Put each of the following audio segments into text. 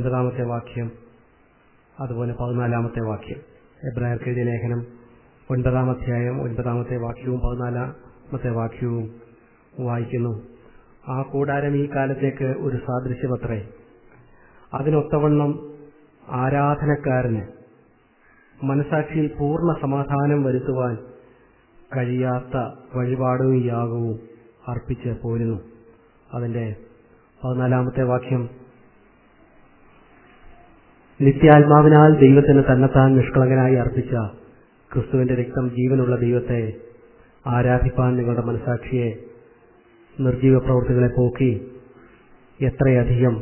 ഒൻപതാമത്തെ വാക്യം അതുപോലെ പതിനാലാമത്തെ വാക്യം എബ്രായർക്ക് എഴുതിയ ലേഖനം ഒൻപതാമധ്യായം ഒൻപതാമത്തെ വാക്യവും പതിനാലാമത്തെ വാക്യവും വായിക്കുന്നു ആ കൂടാരം ഈ കാലത്തേക്ക് ഒരു സാദൃശ്യമത്രേ അതിനൊത്തവണ്ണം ആരാധനക്കാരന് മനസാക്ഷിയിൽ പൂർണ്ണ സമാധാനം വരുത്തുവാൻ കഴിയാത്ത വഴിപാടും യാഗവും അർപ്പിച്ച് പോരുന്നു അതിന്റെ പതിനാലാമത്തെ വാക്യം നിത്യാത്മാവിനാൽ ദൈവത്തിന് തന്നെത്താൻ നിഷ്കളങ്കനായി അർപ്പിച്ച ക്രിസ്തുവിന്റെ രക്തം ജീവനുള്ള ദൈവത്തെ ആരാധിപ്പാൻ നിങ്ങളുടെ മനസാക്ഷിയെ നിർജീവ പ്രവൃത്തികളെ പോക്കി എത്രയധികം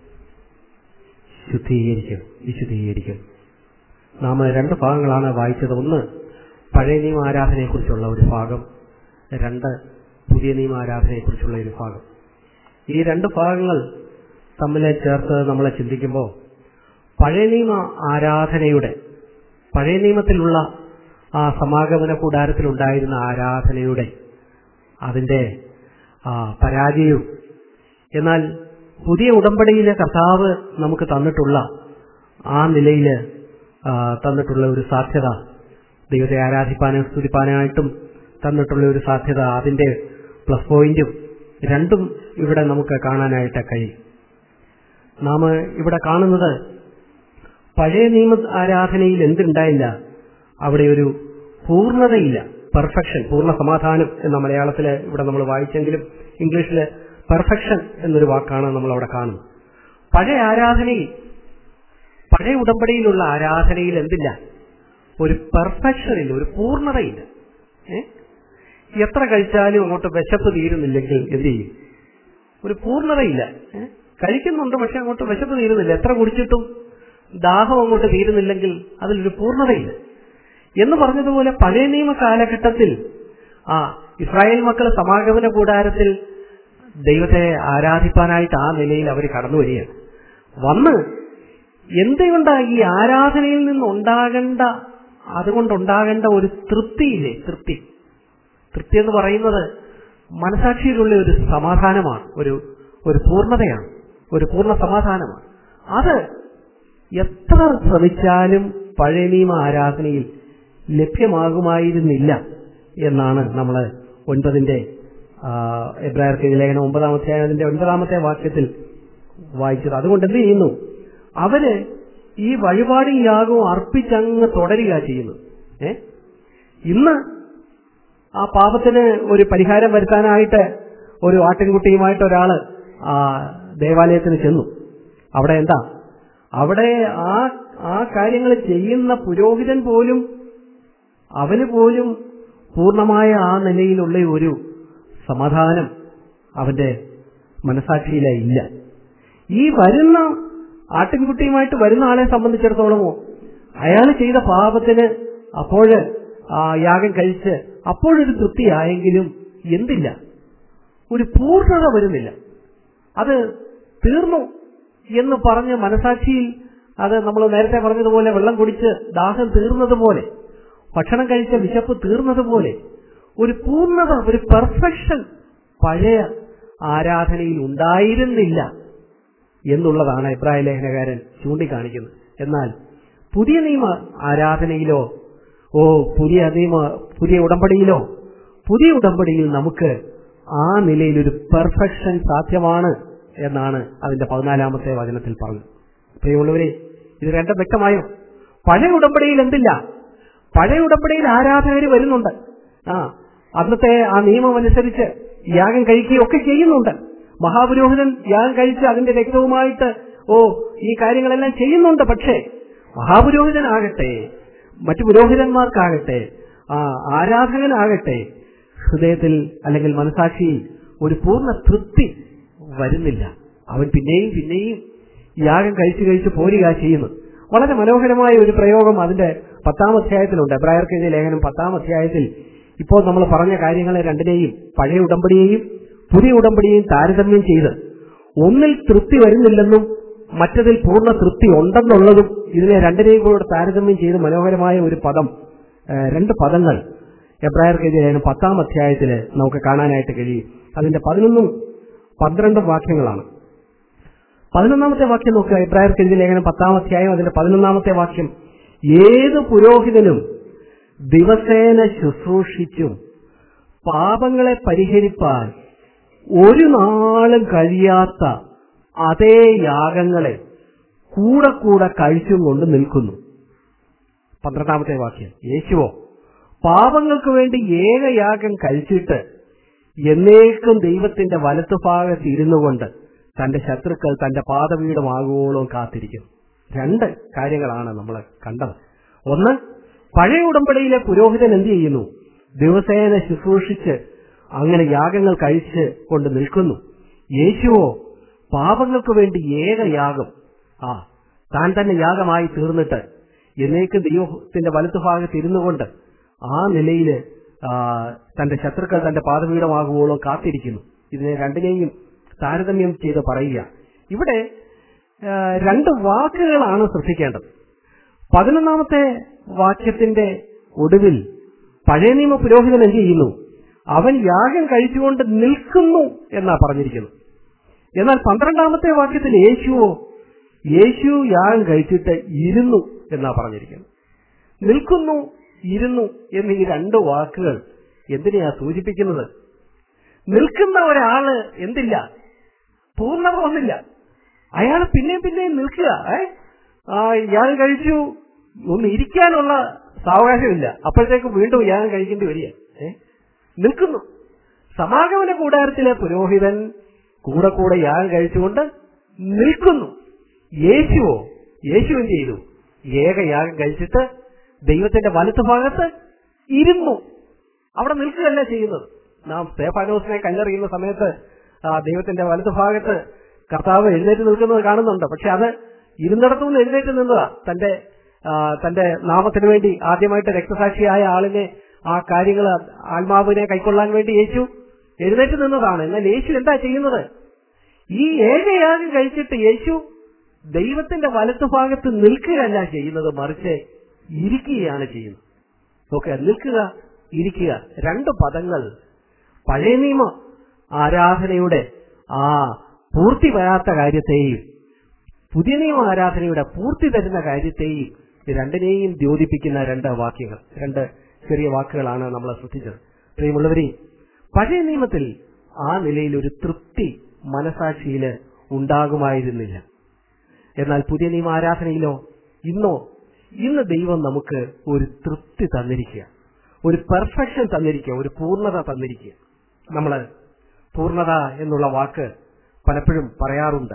ശുദ്ധീകരിക്കും വിശുദ്ധീകരിക്കും നാം രണ്ട് ഭാഗങ്ങളാണ് വായിച്ചത് ഒന്ന് പഴയ നിയമ ആരാധനയെക്കുറിച്ചുള്ള ഒരു ഭാഗം രണ്ട് പുതിയ നിയമ ആരാധനയെക്കുറിച്ചുള്ള ഒരു ഭാഗം ഈ രണ്ട് ഭാഗങ്ങൾ തമ്മിൽ ചേർത്ത് നമ്മളെ ചിന്തിക്കുമ്പോൾ പഴയ നിയമ ആരാധനയുടെ പഴയ നിയമത്തിലുള്ള ആ സമാഗമന കൂടാരത്തിലുണ്ടായിരുന്ന ആരാധനയുടെ അതിന്റെ ആ പരാജയവും എന്നാൽ പുതിയ ഉടമ്പടിയിലെ കർത്താവ് നമുക്ക് തന്നിട്ടുള്ള ആ നിലയിൽ തന്നിട്ടുള്ള ഒരു സാധ്യത ദൈവത്തെ ആരാധിപ്പാനും സ്തുതിപ്പാനായിട്ടും തന്നിട്ടുള്ള ഒരു സാധ്യത അതിന്റെ പ്ലസ് പോയിന്റും രണ്ടും ഇവിടെ നമുക്ക് കാണാനായിട്ട് കഴിയും നാം ഇവിടെ കാണുന്നത് പഴയ നിയമ ആരാധനയിൽ എന്തുണ്ടായില്ല അവിടെ ഒരു പൂർണ്ണതയില്ല പെർഫെക്ഷൻ പൂർണ്ണ സമാധാനം എന്ന മലയാളത്തിൽ ഇവിടെ നമ്മൾ വായിച്ചെങ്കിലും ഇംഗ്ലീഷിൽ പെർഫെക്ഷൻ എന്നൊരു വാക്കാണ് നമ്മൾ അവിടെ കാണുന്നത് പഴയ ആരാധനയിൽ പഴയ ഉടമ്പടിയിലുള്ള ആരാധനയിൽ എന്തില്ല ഒരു പെർഫെക്ഷനില്ല ഒരു പൂർണ്ണതയില്ല എത്ര കഴിച്ചാലും അങ്ങോട്ട് വിശപ്പ് തീരുന്നില്ലെങ്കിൽ എന്ത് ചെയ്യും ഒരു പൂർണ്ണതയില്ല കഴിക്കുന്നുണ്ട് പക്ഷെ അങ്ങോട്ട് വിശപ്പ് തീരുന്നില്ല എത്ര കുടിച്ചിട്ടും ദാഹം അങ്ങോട്ട് തീരുന്നില്ലെങ്കിൽ അതിലൊരു പൂർണ്ണതയില്ല എന്ന് പറഞ്ഞതുപോലെ പഴയ നിയമ കാലഘട്ടത്തിൽ ആ ഇസ്രായേൽ മക്കൾ സമാഗമന കൂടാരത്തിൽ ദൈവത്തെ ആരാധിപ്പാനായിട്ട് ആ നിലയിൽ അവർ കടന്നു വരികയാണ് വന്ന് എന്തുകൊണ്ടാ ഈ ആരാധനയിൽ നിന്നുണ്ടാകേണ്ട അതുകൊണ്ടുണ്ടാകേണ്ട ഒരു തൃപ്തിയില്ലേ തൃപ്തി തൃപ്തി എന്ന് പറയുന്നത് മനസാക്ഷിയിലുള്ള ഒരു സമാധാനമാണ് ഒരു ഒരു പൂർണ്ണതയാണ് ഒരു പൂർണ്ണ സമാധാനമാണ് അത് എത്ര ശ്രമിച്ചാലും പഴയ നിയമ ആരാധനയിൽ ലഭ്യമാകുമായിരുന്നില്ല എന്നാണ് നമ്മൾ ഒൻപതിന്റെ എബ്രായർക്ക് ലേഖനം ഒമ്പതാമത്തെ അതിന്റെ ഒൻപതാമത്തെ വാക്യത്തിൽ വായിച്ചത് അതുകൊണ്ട് എന്ത് ചെയ്യുന്നു അവര് ഈ വഴിപാടും യാഗവും അർപ്പിച്ചങ്ങ് തുടരുക ചെയ്യുന്നു ഏ ഇന്ന് ആ പാപത്തിന് ഒരു പരിഹാരം വരുത്താനായിട്ട് ഒരു ആട്ടിൻകുട്ടിയുമായിട്ട് ഒരാള് ആ ദേവാലയത്തിന് ചെന്നു അവിടെ എന്താ അവിടെ ആ ആ കാര്യങ്ങൾ ചെയ്യുന്ന പുരോഹിതൻ പോലും അവന് പോലും പൂർണ്ണമായ ആ നിലയിലുള്ള ഒരു സമാധാനം അവന്റെ മനസാക്ഷിയിലെ ഇല്ല ഈ വരുന്ന ആട്ടിൻകുട്ടിയുമായിട്ട് വരുന്ന ആളെ സംബന്ധിച്ചിടത്തോളമോ അയാൾ ചെയ്ത പാപത്തിന് അപ്പോഴ് ആ യാഗം കഴിച്ച് അപ്പോഴൊരു തൃപ്തിയായെങ്കിലും എന്തില്ല ഒരു പൂർണ്ണത വരുന്നില്ല അത് തീർന്നു എന്ന് പറഞ്ഞ് മനസാക്ഷിയിൽ അത് നമ്മൾ നേരത്തെ പറഞ്ഞതുപോലെ വെള്ളം കുടിച്ച് ദാഹം തീർന്നതുപോലെ ഭക്ഷണം കഴിച്ച വിശപ്പ് തീർന്നതുപോലെ ഒരു പൂർണ്ണത ഒരു പെർഫെക്ഷൻ പഴയ ആരാധനയിൽ ഉണ്ടായിരുന്നില്ല എന്നുള്ളതാണ് ഇബ്രാഹിം ലേഖനകാരൻ ചൂണ്ടിക്കാണിക്കുന്നത് എന്നാൽ പുതിയ നിയമ ആരാധനയിലോ ഓ പുതിയ നിയമ പുതിയ ഉടമ്പടിയിലോ പുതിയ ഉടമ്പടിയിൽ നമുക്ക് ആ നിലയിൽ ഒരു പെർഫെക്ഷൻ സാധ്യമാണ് എന്നാണ് അതിന്റെ പതിനാലാമത്തെ വചനത്തിൽ പറഞ്ഞത് പ്രിയമുള്ളവരെ ഇത് രണ്ടും വ്യക്തമായോ പഴയ ഉടമ്പടിയിൽ എന്തില്ല പഴയ ഉടമ്പടിയിൽ ആരാധകർ വരുന്നുണ്ട് ആ അന്നത്തെ ആ നിയമം അനുസരിച്ച് യാഗം കഴിക്കുകയൊക്കെ ചെയ്യുന്നുണ്ട് മഹാപുരോഹിതൻ യാഗം കഴിച്ച് അതിന്റെ രക്തവുമായിട്ട് ഓ ഈ കാര്യങ്ങളെല്ലാം ചെയ്യുന്നുണ്ട് പക്ഷേ മഹാപുരോഹിതനാകട്ടെ മറ്റു പുരോഹിതന്മാർക്കാകട്ടെ ആ ആരാധകനാകട്ടെ ഹൃദയത്തിൽ അല്ലെങ്കിൽ മനസാക്ഷിയിൽ ഒരു പൂർണ്ണ തൃപ്തി വരുന്നില്ല അവൻ പിന്നെയും പിന്നെയും യാഗം കഴിച്ചു കഴിച്ച് പോരുക ചെയ്യുന്നു വളരെ മനോഹരമായ ഒരു പ്രയോഗം അതിന്റെ പത്താം അധ്യായത്തിലുണ്ട് എബ്രായർക്ക് എഴുതിയ ലേഖനം പത്താം അധ്യായത്തിൽ ഇപ്പോൾ നമ്മൾ പറഞ്ഞ കാര്യങ്ങളെ രണ്ടിനെയും പഴയ ഉടമ്പടിയെയും പുതിയ ഉടമ്പടിയെയും താരതമ്യം ചെയ്ത് ഒന്നിൽ തൃപ്തി വരുന്നില്ലെന്നും മറ്റതിൽ പൂർണ്ണ തൃപ്തി ഉണ്ടെന്നുള്ളതും ഇതിനെ രണ്ടിനെയും കൂടെ താരതമ്യം ചെയ്ത് മനോഹരമായ ഒരു പദം രണ്ട് പദങ്ങൾ എബ്രായർക്ക് എഴുതിയ ലേഖനം പത്താം അധ്യായത്തിൽ നമുക്ക് കാണാനായിട്ട് കഴിയും അതിന്റെ പതിനൊന്നും പന്ത്രണ്ടും വാക്യങ്ങളാണ് പതിനൊന്നാമത്തെ വാക്യം നോക്കുക ഇബ്രാഹിം എഴുതിയ ലേഖനം പത്താം അധ്യായം അതിന്റെ പതിനൊന്നാമത്തെ വാക്യം ഏത് പുരോഹിതനും ദിവസേന ശുശ്രൂഷിച്ചും പാപങ്ങളെ പരിഹരിപ്പാൻ ഒരു നാളും കഴിയാത്ത അതേ യാഗങ്ങളെ കൂടെ കൂടെ കഴിച്ചും കൊണ്ട് നിൽക്കുന്നു പന്ത്രണ്ടാമത്തെ വാക്യം യേശുവോ പാപങ്ങൾക്ക് വേണ്ടി ഏകയാഗം കഴിച്ചിട്ട് എന്നേക്കും ദൈവത്തിന്റെ വലത്തുഭാഗത്ത് ഇരുന്നു കൊണ്ട് തന്റെ ശത്രുക്കൾ തന്റെ പാദപീഠമാകുവോളം കാത്തിരിക്കും രണ്ട് കാര്യങ്ങളാണ് നമ്മൾ കണ്ടത് ഒന്ന് പഴയ ഉടമ്പടിയിലെ പുരോഹിതൻ എന്ത് ചെയ്യുന്നു ദിവസേന ശുശ്രൂഷിച്ച് അങ്ങനെ യാഗങ്ങൾ കഴിച്ച് കൊണ്ട് നിൽക്കുന്നു യേശുവോ പാപങ്ങൾക്ക് വേണ്ടി ഏകയാഗം ആ താൻ തന്നെ യാഗമായി തീർന്നിട്ട് എന്നേക്കും ദൈവത്തിന്റെ വലത്തുഭാഗത്ത് ഇരുന്നു കൊണ്ട് ആ നിലയിൽ തന്റെ ശത്രുക്കൾ തന്റെ പാദപീഠമാകുവോളം കാത്തിരിക്കുന്നു ഇതിനെ രണ്ടിനെയും താരതമ്യം ചെയ്ത് പറയുക ഇവിടെ ആ, രണ്ട് വാക്കുകളാണ് ശ്രദ്ധിക്കേണ്ടത് പതിനൊന്നാമത്തെ വാക്യത്തിന്റെ ഒടുവിൽ പഴയ നിയമ പുരോഹിതൻ എന്ത് ചെയ്യുന്നു അവൻ യാഗം കഴിച്ചുകൊണ്ട് നിൽക്കുന്നു എന്നാ പറഞ്ഞിരിക്കുന്നത് എന്നാൽ പന്ത്രണ്ടാമത്തെ വാക്യത്തിൽ യേശുവോ യേശു യാഗം കഴിച്ചിട്ട് ഇരുന്നു എന്നാ പറഞ്ഞിരിക്കുന്നത് നിൽക്കുന്നു ഇരുന്നു എന്നീ രണ്ട് വാക്കുകൾ എന്തിനെയാ സൂചിപ്പിക്കുന്നത് നിൽക്കുന്ന ഒരാള് എന്തില്ല പൂർണ്ണത ഒന്നില്ല അയാൾ പിന്നെയും പിന്നെയും നിൽക്കുക ഏ ആ ഇയാൾ കഴിച്ചു ഒന്ന് ഇരിക്കാനുള്ള സാവകാശമില്ല അപ്പോഴത്തേക്ക് വീണ്ടും യാഗം കഴിക്കേണ്ടി വരിക ഏ നിൽക്കുന്നു സമാഗമന കൂടാരത്തിലെ പുരോഹിതൻ കൂടെ കൂടെ യാഗം കഴിച്ചുകൊണ്ട് നിൽക്കുന്നു യേശുവോ യേശു എന്ത് ചെയ്തു ഏകയാഗം കഴിച്ചിട്ട് ദൈവത്തിന്റെ വലത്തുഭാഗത്ത് ഇരുന്നു അവിടെ നിൽക്കുകയല്ല ചെയ്യുന്നത് നാം സ്തേഫാനോസിനെ കല്ലെറിയുന്ന സമയത്ത് ആ ദൈവത്തിന്റെ വലത്തുഭാഗത്ത് കർത്താവ് എഴുന്നേറ്റ് നിൽക്കുന്നത് കാണുന്നുണ്ട് പക്ഷെ അത് ഇരുന്നിടത്തുനിന്ന് എഴുന്നേറ്റ് നിന്നതാ തന്റെ ആ, തന്റെ നാമത്തിന് വേണ്ടി ആദ്യമായിട്ട് രക്തസാക്ഷിയായ ആളിനെ ആ കാര്യങ്ങൾ ആത്മാവിനെ കൈക്കൊള്ളാൻ വേണ്ടി യേശു എഴുന്നേറ്റ് നിന്നതാണ് എന്നാൽ യേശു എന്താ ചെയ്യുന്നത് ഈ ഏകയാഗം കഴിച്ചിട്ട് യേശു ദൈവത്തിന്റെ വലത്തുഭാഗത്ത് നിൽക്കുകയല്ല ചെയ്യുന്നത് മറിച്ച് ഇരിക്കുകയാണ് ചെയ്യുന്നത് നോക്കുക നിൽക്കുക ഇരിക്കുക രണ്ട് പദങ്ങൾ പഴയ നിയമ ആരാധനയുടെ ആ പൂർത്തി വരാത്ത കാര്യത്തെയും പുതിയ നിയമ ആരാധനയുടെ പൂർത്തി തരുന്ന കാര്യത്തെയും ഈ രണ്ടിനെയും ദ്യോതിപ്പിക്കുന്ന രണ്ട് വാക്യങ്ങൾ രണ്ട് ചെറിയ വാക്കുകളാണ് നമ്മൾ ശ്രദ്ധിച്ചത് പ്രിയമുള്ളവരെ പഴയ നിയമത്തിൽ ആ നിലയിൽ ഒരു തൃപ്തി മനസാക്ഷിയിൽ ഉണ്ടാകുമായിരുന്നില്ല എന്നാൽ പുതിയ നിയമ ആരാധനയിലോ ഇന്നോ ഇന്ന് ദൈവം നമുക്ക് ഒരു തൃപ്തി തന്നിരിക്കുക ഒരു പെർഫെക്ഷൻ തന്നിരിക്കുക ഒരു പൂർണ്ണത തന്നിരിക്കുക നമ്മൾ പൂർണ്ണത എന്നുള്ള വാക്ക് പലപ്പോഴും പറയാറുണ്ട്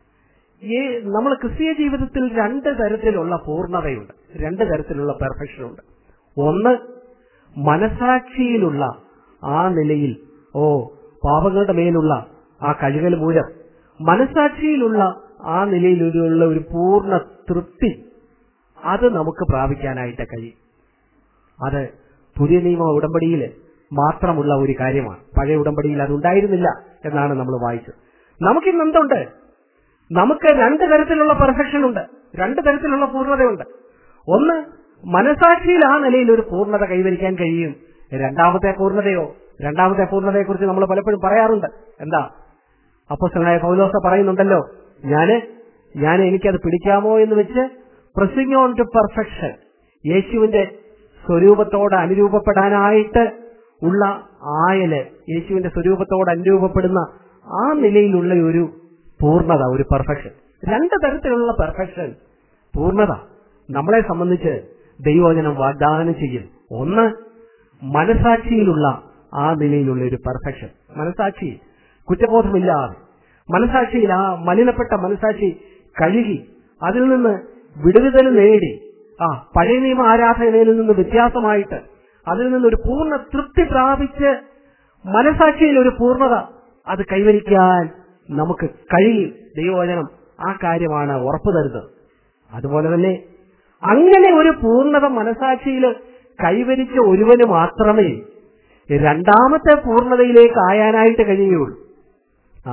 ഈ നമ്മൾ ക്രിസ്തീയ ജീവിതത്തിൽ രണ്ട് തരത്തിലുള്ള പൂർണ്ണതയുണ്ട് രണ്ട് തരത്തിലുള്ള പെർഫെക്ഷൻ ഉണ്ട് ഒന്ന് മനസാക്ഷിയിലുള്ള ആ നിലയിൽ ഓ പാപങ്ങളുടെ മേലുള്ള ആ കഴുകൽ മൂലം മനസാക്ഷിയിലുള്ള ആ നിലയിലുള്ള ഒരു പൂർണ്ണ തൃപ്തി അത് നമുക്ക് പ്രാപിക്കാനായിട്ട് കഴിയും അത് പുതിയ നിയമ ഉടമ്പടിയിൽ മാത്രമുള്ള ഒരു കാര്യമാണ് പഴയ ഉടമ്പടിയിൽ അത് ഉണ്ടായിരുന്നില്ല എന്നാണ് നമ്മൾ വായിച്ചത് നമുക്കിന്ന് എന്തുണ്ട് നമുക്ക് രണ്ട് തരത്തിലുള്ള പെർഫെക്ഷൻ ഉണ്ട് രണ്ട് തരത്തിലുള്ള പൂർണ്ണതയുണ്ട് ഒന്ന് മനസാക്ഷിയിൽ ആ നിലയിൽ ഒരു പൂർണ്ണത കൈവരിക്കാൻ കഴിയും രണ്ടാമത്തെ പൂർണ്ണതയോ രണ്ടാമത്തെ പൂർണ്ണതയെക്കുറിച്ച് നമ്മൾ പലപ്പോഴും പറയാറുണ്ട് എന്താ അപ്പോസ്റ്റലായ പൗലോസ പറയുന്നുണ്ടല്ലോ ഞാന് ഞാൻ എനിക്കത് പിടിക്കാമോ എന്ന് വെച്ച് പ്രസിംഗ് ഓൺ ടു പെർഫെക്ഷൻ യേശുവിന്റെ സ്വരൂപത്തോട് അനുരൂപപ്പെടാനായിട്ട് ഉള്ള ആയല് യേശുവിന്റെ സ്വരൂപത്തോട് അനുരൂപപ്പെടുന്ന ആ നിലയിലുള്ള ഒരു പൂർണ്ണത ഒരു പെർഫെക്ഷൻ രണ്ട് തരത്തിലുള്ള പെർഫെക്ഷൻ പൂർണ്ണത നമ്മളെ സംബന്ധിച്ച് ദൈവവചനം വാഗ്ദാനം ചെയ്യും ഒന്ന് മനസാക്ഷിയിലുള്ള ആ നിലയിലുള്ള ഒരു പെർഫെക്ഷൻ മനസാക്ഷി കുറ്റബോധമില്ലാതെ മനസാക്ഷിയിൽ ആ മലിനപ്പെട്ട മനസാക്ഷി കഴുകി അതിൽ നിന്ന് വിടുതൽ നേടി ആ പഴയ നിയമ ആരാധനയിൽ നിന്ന് വ്യത്യാസമായിട്ട് അതിൽ നിന്നൊരു പൂർണ്ണ തൃപ്തി പ്രാപിച്ച് മനസാക്ഷിയിൽ ഒരു പൂർണ്ണത അത് കൈവരിക്കാൻ നമുക്ക് കഴിയും ദൈവവചനം ആ കാര്യമാണ് ഉറപ്പു തരുന്നത് അതുപോലെ തന്നെ അങ്ങനെ ഒരു പൂർണ്ണത മനസാക്ഷിയിൽ കൈവരിച്ച ഒരുവന് മാത്രമേ രണ്ടാമത്തെ പൂർണ്ണതയിലേക്ക് ആയാനായിട്ട് കഴിയുകയുള്ളൂ ആ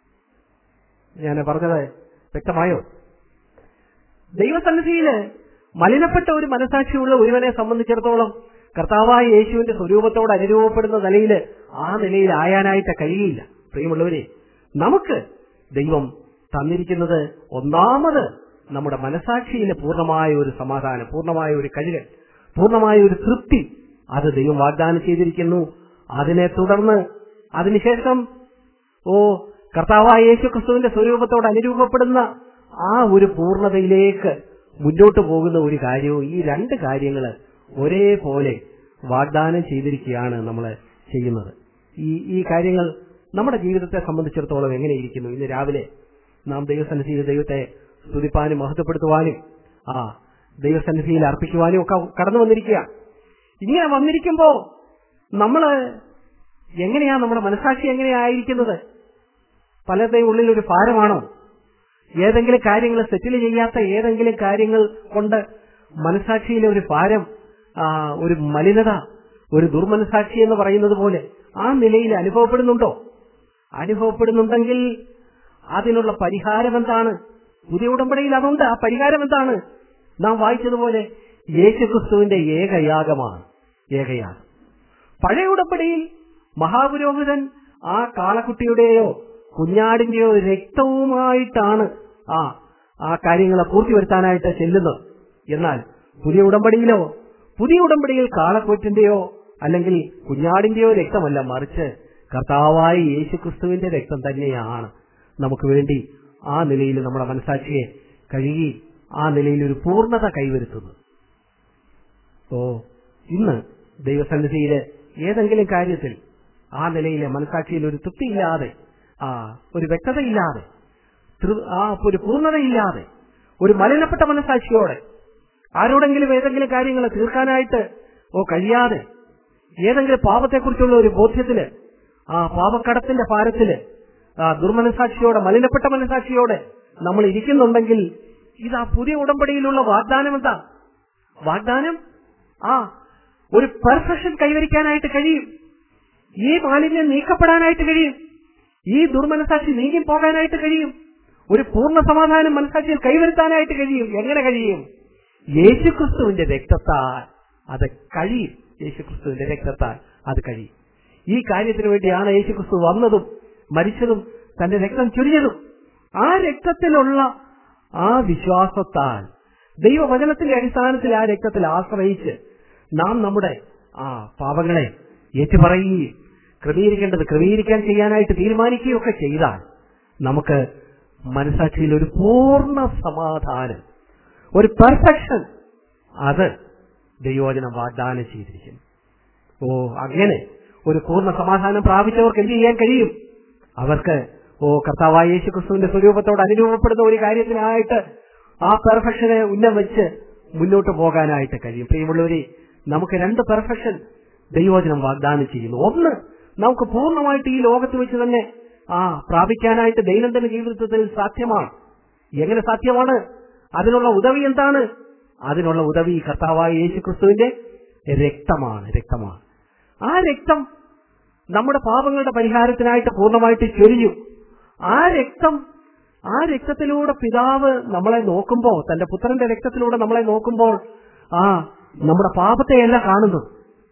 ഞാൻ പറഞ്ഞത് വ്യക്തമായോ ദൈവസന്നിധിയില് മലിനപ്പെട്ട ഒരു മനസാക്ഷിയുള്ള ഒരുവനെ സംബന്ധിച്ചിടത്തോളം കർത്താവായ യേശുവിന്റെ സ്വരൂപത്തോട് അനുരൂപപ്പെടുന്ന നിലയിൽ ആ നിലയിൽ ആയാനായിട്ട് കഴിയില്ല പ്രിയമുള്ളവരെ നമുക്ക് ദൈവം തന്നിരിക്കുന്നത് ഒന്നാമത് നമ്മുടെ മനസാക്ഷിയിലെ പൂർണ്ണമായ ഒരു സമാധാനം പൂർണ്ണമായ ഒരു കഴുകൽ പൂർണ്ണമായ ഒരു തൃപ്തി അത് ദൈവം വാഗ്ദാനം ചെയ്തിരിക്കുന്നു അതിനെ തുടർന്ന് അതിനുശേഷം ഓ കർത്താവായ യേശു ക്രിസ്തുവിന്റെ സ്വരൂപത്തോട് അനുരൂപപ്പെടുന്ന ആ ഒരു പൂർണ്ണതയിലേക്ക് മുന്നോട്ട് പോകുന്ന ഒരു കാര്യവും ഈ രണ്ട് കാര്യങ്ങൾ ഒരേപോലെ വാഗ്ദാനം ചെയ്തിരിക്കുകയാണ് നമ്മൾ ചെയ്യുന്നത് ഈ ഈ കാര്യങ്ങൾ നമ്മുടെ ജീവിതത്തെ സംബന്ധിച്ചിടത്തോളം എങ്ങനെയിരിക്കുന്നു ഇന്ന് രാവിലെ നാം ദൈവസന്നിധിയിൽ ദൈവത്തെ സ്തുതിപ്പാനും മഹത്വപ്പെടുത്തുവാനും ആ ദൈവസന്നിധിയിൽ അർപ്പിക്കുവാനും ഒക്കെ കടന്നു വന്നിരിക്കുക ഇങ്ങനെ വന്നിരിക്കുമ്പോ നമ്മള് എങ്ങനെയാ നമ്മുടെ മനസാക്ഷി എങ്ങനെയായിരിക്കുന്നത് പലരുടെയും ഉള്ളിൽ ഒരു ഭാരമാണോ ഏതെങ്കിലും കാര്യങ്ങൾ സെറ്റിൽ ചെയ്യാത്ത ഏതെങ്കിലും കാര്യങ്ങൾ കൊണ്ട് മനസാക്ഷിയിലെ ഒരു ഭാരം ആ, ഒരു മലിനത ഒരു ദുർമനസാക്ഷി എന്ന് പറയുന്നത് പോലെ ആ നിലയിൽ അനുഭവപ്പെടുന്നുണ്ടോ അനുഭവപ്പെടുന്നുണ്ടെങ്കിൽ അതിനുള്ള പരിഹാരം എന്താണ് പുതിയ ഉടമ്പടിയിൽ അതുണ്ട് ആ പരിഹാരം എന്താണ് നാം വായിച്ചതുപോലെ യേശുക്രിസ്തുവിന്റെ ഏകയാഗമാണ് ഏകയാഗം പഴയ ഉടമ്പടിയിൽ മഹാപുരോഹിതൻ ആ കാളക്കുട്ടിയുടെയോ കുഞ്ഞാടിന്റെയോ രക്തവുമായിട്ടാണ് ആ ആ കാര്യങ്ങളെ പൂർത്തി വരുത്താനായിട്ട് ചെല്ലുന്നത് എന്നാൽ പുതിയ ഉടമ്പടിയിലോ പുതിയ ഉടമ്പടിയിൽ കാളക്കൂറ്റിന്റെയോ അല്ലെങ്കിൽ കുഞ്ഞാടിന്റെയോ രക്തമല്ല മറിച്ച് കർത്താവായ യേശുക്രിസ്തുവിന്റെ രക്തം തന്നെയാണ് നമുക്ക് വേണ്ടി ആ നിലയിൽ നമ്മുടെ മനസാക്ഷിയെ കഴുകി ആ നിലയിൽ ഒരു പൂർണ്ണത കൈവരുത്തുന്നത് ഓ ഇന്ന് ദൈവസന്നിധിയില് ഏതെങ്കിലും കാര്യത്തിൽ ആ നിലയിലെ മനസാക്ഷിയിൽ ഒരു തൃപ്തിയില്ലാതെ ആ ഒരു വ്യക്തതയില്ലാതെ തൃ- ആ ഒരു പൂർണ്ണതയില്ലാതെ ഒരു മലിനപ്പെട്ട മനസാക്ഷിയോടെ ആരോടെങ്കിലും ഏതെങ്കിലും കാര്യങ്ങൾ തീർക്കാനായിട്ട് ഓ കഴിയാതെ ഏതെങ്കിലും പാപത്തെക്കുറിച്ചുള്ള ഒരു ബോധ്യത്തില് ആ പാപക്കടത്തിന്റെ ഭാരത്തില് ആ ദുർമനസാക്ഷിയോടെ മലിനപ്പെട്ട മനസാക്ഷിയോടെ നമ്മൾ ഇരിക്കുന്നുണ്ടെങ്കിൽ ഇത് ആ പുതിയ ഉടമ്പടിയിലുള്ള വാഗ്ദാനം എന്താ വാഗ്ദാനം ആ ഒരു പെർഫെക്ഷൻ കൈവരിക്കാനായിട്ട് കഴിയും ഈ മാലിന്യം നീക്കപ്പെടാനായിട്ട് കഴിയും ഈ ദുർമനസാക്ഷി നീങ്ങി പോകാനായിട്ട് കഴിയും ഒരു പൂർണ്ണ സമാധാനം മനസാക്ഷിയിൽ കൈവരുത്താനായിട്ട് കഴിയും എങ്ങനെ കഴിയും യേശുക്രിസ്തുവിന്റെ രക്തത്താൽ അത് കഴിയും യേശുക്രിസ്തുവിന്റെ രക്തത്താൽ അത് കഴിയും ഈ കാര്യത്തിന് വേണ്ടിയാണ് യേശുക്രിസ്തു വന്നതും മരിച്ചതും തന്റെ രക്തം ചൊരിഞ്ഞതും ആ രക്തത്തിലുള്ള ആ വിശ്വാസത്താൽ ദൈവവചനത്തിന്റെ അടിസ്ഥാനത്തിൽ ആ രക്തത്തിൽ ആശ്രയിച്ച് നാം നമ്മുടെ ആ പാപങ്ങളെ ഏറ്റുപറയുകയും ക്രമീകരിക്കേണ്ടത് ക്രമീകരിക്കാൻ ചെയ്യാനായിട്ട് തീരുമാനിക്കുകയൊക്കെ ചെയ്താൽ നമുക്ക് മനസാക്ഷിയിൽ ഒരു പൂർണ്ണ സമാധാനം ഒരു പെർഫെക്ഷൻ അത് ദൈവവചനം വാഗ്ദാനം ചെയ്തിരിക്കുന്നു ഓ അങ്ങനെ ഒരു പൂർണ്ണ സമാധാനം പ്രാപിച്ചവർക്ക് എന്ത് ചെയ്യാൻ കഴിയും അവർക്ക് ഓ കർത്താവായ യേശു ക്രിസ്തുവിന്റെ സ്വരൂപത്തോട് അനുരൂപപ്പെടുന്ന ഒരു കാര്യത്തിനായിട്ട് ആ പെർഫെക്ഷനെ ഉന്നം വെച്ച് മുന്നോട്ട് പോകാനായിട്ട് കഴിയും പ്രിയമുള്ളവരെ നമുക്ക് രണ്ട് പെർഫെക്ഷൻ ദൈവവചനം വാഗ്ദാനം ചെയ്യുന്നു ഒന്ന് നമുക്ക് പൂർണ്ണമായിട്ട് ഈ ലോകത്ത് വെച്ച് തന്നെ ആ പ്രാപിക്കാനായിട്ട് ദൈനംദിന ജീവിതത്തിൽ സാധ്യമാണ് എങ്ങനെ സാധ്യമാണ് അതിനുള്ള ഉദവി എന്താണ് അതിനുള്ള ഉദവി കർത്താവായ യേശു ക്രിസ്തുവിന്റെ രക്തമാണ് രക്തമാണ് ആ രക്തം നമ്മുടെ പാപങ്ങളുടെ പരിഹാരത്തിനായിട്ട് പൂർണ്ണമായിട്ട് ചൊരിഞ്ഞു ആ രക്തം ആ രക്തത്തിലൂടെ പിതാവ് നമ്മളെ നോക്കുമ്പോൾ തന്റെ പുത്രന്റെ രക്തത്തിലൂടെ നമ്മളെ നോക്കുമ്പോൾ ആ നമ്മുടെ പാപത്തെയല്ല കാണുന്നു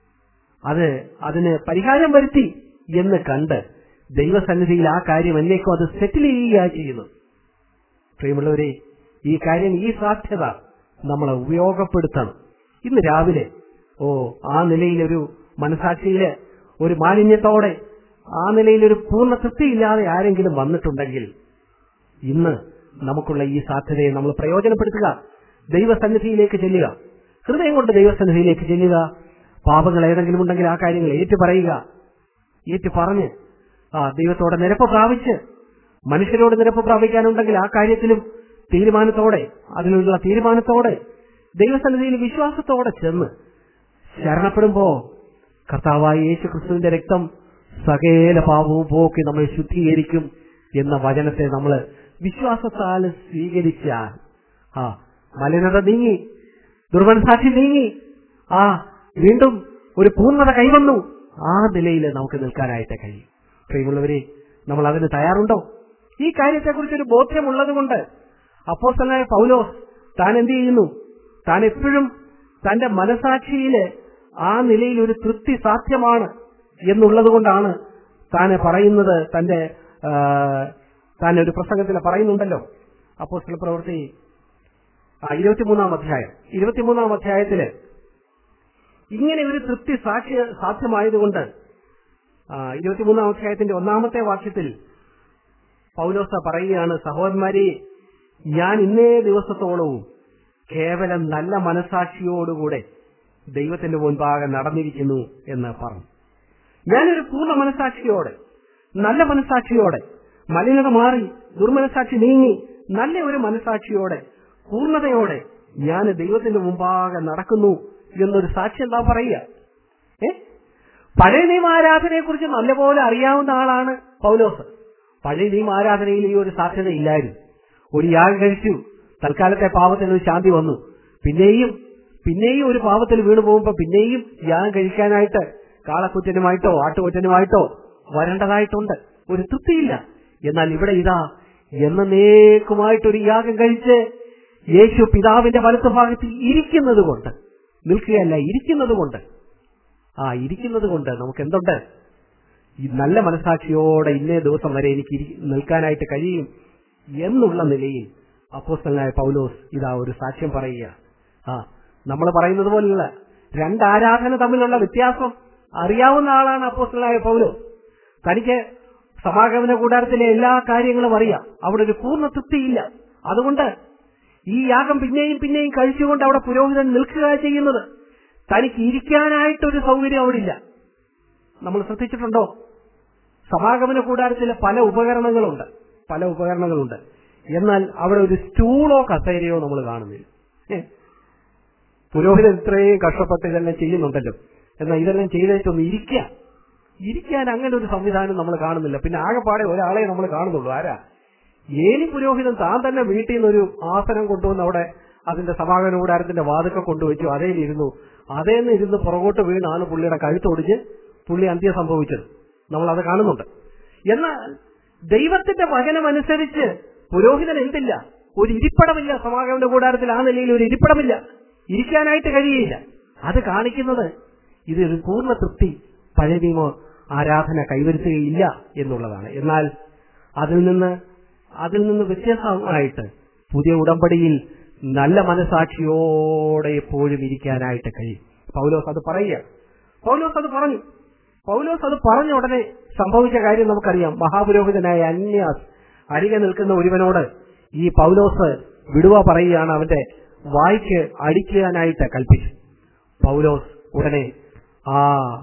അത് അതിന് പരിഹാരം വരുത്തി എന്ന് കണ്ട് ദൈവസന്നിധിയിൽ ആ കാര്യം എന്നേക്കും അത് സെറ്റിൽ ചെയ്യുക ചെയ്യുന്നു പ്രിയമുള്ളവരെ ഈ കാര്യം ഈ സാധ്യത നമ്മൾ ഉപയോഗപ്പെടുത്തണം ഇന്ന് രാവിലെ ഓ ആ നിലയിലൊരു മനസാക്ഷിയില് ഒരു മാലിന്യത്തോടെ ആ നിലയിൽ ഒരു പൂർണ്ണ തൃപ്തിയില്ലാതെ ആരെങ്കിലും വന്നിട്ടുണ്ടെങ്കിൽ ഇന്ന് നമുക്കുള്ള ഈ സാധ്യതയെ നമ്മൾ പ്രയോജനപ്പെടുത്തുക ദൈവസന്നിധിയിലേക്ക് ചെല്ലുക ഹൃദയം കൊണ്ട് ദൈവസന്നിധിയിലേക്ക് ചെല്ലുക പാപങ്ങൾ ഏതെങ്കിലും ഉണ്ടെങ്കിൽ ആ കാര്യങ്ങൾ ഏറ്റു പറയുക ഏറ്റു പറഞ്ഞ് ആ ദൈവത്തോടെ നിരപ്പ് പ്രാപിച്ച് മനുഷ്യരോട് നിരപ്പ് പ്രാപിക്കാനുണ്ടെങ്കിൽ ആ കാര്യത്തിലും തീരുമാനത്തോടെ അതിനുള്ള തീരുമാനത്തോടെ ദൈവസന്നിധിയിൽ വിശ്വാസത്തോടെ ചെന്ന് ശരണപ്പെടുമ്പോ കർത്താവായ യേശു ക്രിസ്തുവിന്റെ രക്തം സകേല പാപവും പോക്കി നമ്മെ ശുദ്ധീകരിക്കും എന്ന വചനത്തെ നമ്മൾ വിശ്വാസത്താൽ സ്വീകരിച്ചാൽ ആ മലിനത നീങ്ങി ദുർമനസാക്ഷി നീങ്ങി ആ വീണ്ടും ഒരു പൂർണ്ണത കൈവന്നു ആ നിലയിൽ നമുക്ക് നിൽക്കാനായിട്ട് കഴിയും പ്രിയമുള്ളവരെ നമ്മൾ അതിന് തയ്യാറുണ്ടോ ഈ കാര്യത്തെക്കുറിച്ച് ഒരു ബോധ്യമുള്ളത് കൊണ്ട് അപ്പോസ്തലനായ പൗലോസ് താൻ എന്ത് ചെയ്യുന്നു താൻ എപ്പോഴും തന്റെ മനസാക്ഷിയില് ആ നിലയിൽ ഒരു തൃപ്തി സാധ്യമാണ് എന്നുള്ളത് കൊണ്ടാണ് താൻ പറയുന്നത് തന്റെ ആ, താൻ ഒരു പ്രസംഗത്തിൽ പറയുന്നുണ്ടല്ലോ അപ്പോസ്തല പ്രവൃത്തി ആ, ഇരുപത്തിമൂന്നാം അധ്യായം ഇരുപത്തിമൂന്നാം അധ്യായത്തില് ഇങ്ങനെ ഒരു തൃപ്തി സാക്ഷ്യ സാധ്യമായതുകൊണ്ട് ആ, ഇരുപത്തിമൂന്നാം അധ്യായത്തിന്റെ ഒന്നാമത്തെ വാക്യത്തിൽ പൗലോസ പറയുകയാണ് സഹോദരന്മാരെ ഞാൻ ഇന്നേ ദിവസത്തോളവും കേവലം നല്ല മനസാക്ഷിയോടുകൂടെ ദൈവത്തിന്റെ മുൻപാകെ നടന്നിരിക്കുന്നു എന്ന് പറഞ്ഞു ഞാനൊരു പൂർണ്ണ മനസാക്ഷിയോടെ നല്ല മനസാക്ഷിയോടെ മലിനത മാറി ദുർമനസാക്ഷി നീങ്ങി നല്ല ഒരു മനസാക്ഷിയോടെ പൂർണ്ണതയോടെ ഞാൻ ദൈവത്തിന്റെ മുമ്പാകെ നടക്കുന്നു എന്നൊരു സാക്ഷി എന്താ പറയുക ഏ പഴയ നിയമ ആരാധനയെ കുറിച്ച് നല്ലപോലെ അറിയാവുന്ന ആളാണ് പൗലോസ് പഴയ നിയമ ആരാധനയിൽ ഈ ഒരു സാധ്യത ഇല്ലായിരുന്നു ഒരു യാഗം കഴിച്ചു തൽക്കാലത്തെ പാപത്തിന് ഒരു ശാന്തി വന്നു പിന്നെയും പിന്നെയും ഒരു പാപത്തിൽ വീണു പോകുമ്പോ പിന്നെയും യാഗം കഴിക്കാനായിട്ട് കാളക്കുറ്റനുമായിട്ടോ ആട്ടുകൊറ്റനുമായിട്ടോ വരേണ്ടതായിട്ടുണ്ട് ഒരു തൃപ്തിയില്ല എന്നാൽ ഇവിടെ ഇതാ എന്നേക്കുമായിട്ടൊരു യാഗം കഴിച്ച് യേശു പിതാവിന്റെ വലത്ത് ഭാഗത്ത് ഇരിക്കുന്നത് കൊണ്ട് നിൽക്കുകയല്ല ഇരിക്കുന്നത് കൊണ്ട് ആ ഇരിക്കുന്നത് കൊണ്ട് നമുക്ക് എന്തുണ്ട് ഈ നല്ല മനസാക്ഷിയോടെ ഇന്നേ ദിവസം വരെ എനിക്ക് ഇരി- നിൽക്കാനായിട്ട് കഴിയും എന്നുള്ള നിലയിൽ അപ്പോസ്തലനായ പൗലോസ് ഇതാ ഒരു സാക്ഷ്യം പറയുക ആ നമ്മൾ പറയുന്നത് പോലുള്ള രണ്ട് ആരാധന തമ്മിലുള്ള വ്യത്യാസം അറിയാവുന്ന ആളാണ് അപ്പോസ്തലനായ പൗലോസ് തനിക്ക് സമാഗമന കൂടാരത്തിലെ എല്ലാ കാര്യങ്ങളും അറിയാം അവിടെ ഒരു പൂർണ്ണ തൃപ്തിയില്ല അതുകൊണ്ട് ഈ യാഗം പിന്നെയും പിന്നെയും കഴിച്ചുകൊണ്ട് അവിടെ പുരോഹിതൻ നിൽക്കുക ചെയ്യുന്നത് തനിക്ക് ഇരിക്കാനായിട്ടൊരു സൗകര്യം അവിടെ ഇല്ല നമ്മൾ ശ്രദ്ധിച്ചിട്ടുണ്ടോ സമാഗമന കൂടാരത്തിലെ പല ഉപകരണങ്ങളുണ്ട് പല ഉപകരണങ്ങളുണ്ട് എന്നാൽ അവിടെ ഒരു സ്റ്റൂളോ കസേരയോ നമ്മൾ കാണുന്നില്ല ഏ? പുരോഹിതൻ ഇത്രയും കഷ്ടപ്പെട്ട് ഇതെല്ലാം ചെയ്യുന്നുണ്ടല്ലോ എന്നാൽ ഇതെല്ലാം ചെയ്തിട്ടൊന്ന് ഇരിക്കുക ഇരിക്കാൻ അങ്ങനെ ഒരു സംവിധാനം നമ്മൾ കാണുന്നില്ല പിന്നെ ആകെപ്പാടെ ഒരാളെ നമ്മൾ കാണുന്നുള്ളൂ ആരാ ഏനി പുരോഹിതൻ താൻ തന്നെ വീട്ടിൽ നിന്ന് ഒരു ആസനം കൊണ്ടുവന്ന് അവിടെ അതിന്റെ സമാഗമന കൂടാരത്തിന്റെ വാതുക്ക കൊണ്ടുവച്ചു അതേൽ ഇരുന്നു അതേന്ന് ഇരുന്ന് പുറകോട്ട് വീണാണ് പുള്ളിയുടെ കഴുത്തൊടിച്ച് പുള്ളി അന്ത്യം സംഭവിച്ചത് നമ്മൾ അത് കാണുന്നുണ്ട് എന്നാൽ ദൈവത്തിന്റെ വചനമനുസരിച്ച് പുരോഹിതൻ എന്തില്ല ഒരു ഇരിപ്പിടമില്ല സമാഗമന കൂടാരത്തിൽ ആ നിലയിൽ ഒരു ഇരിപ്പിടമില്ല ഇരിക്കാനായിട്ട് കഴിയില്ല അത് കാണിക്കുന്നത് ഇത് ഒരു പൂർണ്ണ തൃപ്തി പഴയ നിയമ ആരാധന കൈവരുത്തുകയില്ല എന്നുള്ളതാണ് എന്നാൽ അതിൽ നിന്ന് അതിൽ നിന്ന് വ്യത്യസ്തമായിട്ട് പുതിയ ഉടമ്പടിയിൽ നല്ല മനസാക്ഷിയോടെ എപ്പോഴും ഇരിക്കാനായിട്ട് കഴിയും പൗലോസ് അത് പറയുക പൗലോസ് അത് പറഞ്ഞു പൗലോസ് അത് പറഞ്ഞ ഉടനെ സംഭവിച്ച കാര്യം നമുക്കറിയാം മഹാപുരോഹിതനായ അന്യാസ് അരികെ നിൽക്കുന്ന ഒരുവനോട് ഈ പൗലോസ് വിടുവ പറയുകയാണ് അവന്റെ വായിക്ക് അടിക്കാനായിട്ട് കൽപ്പിച്ചു പൗലോസ് ഉടനെ ആ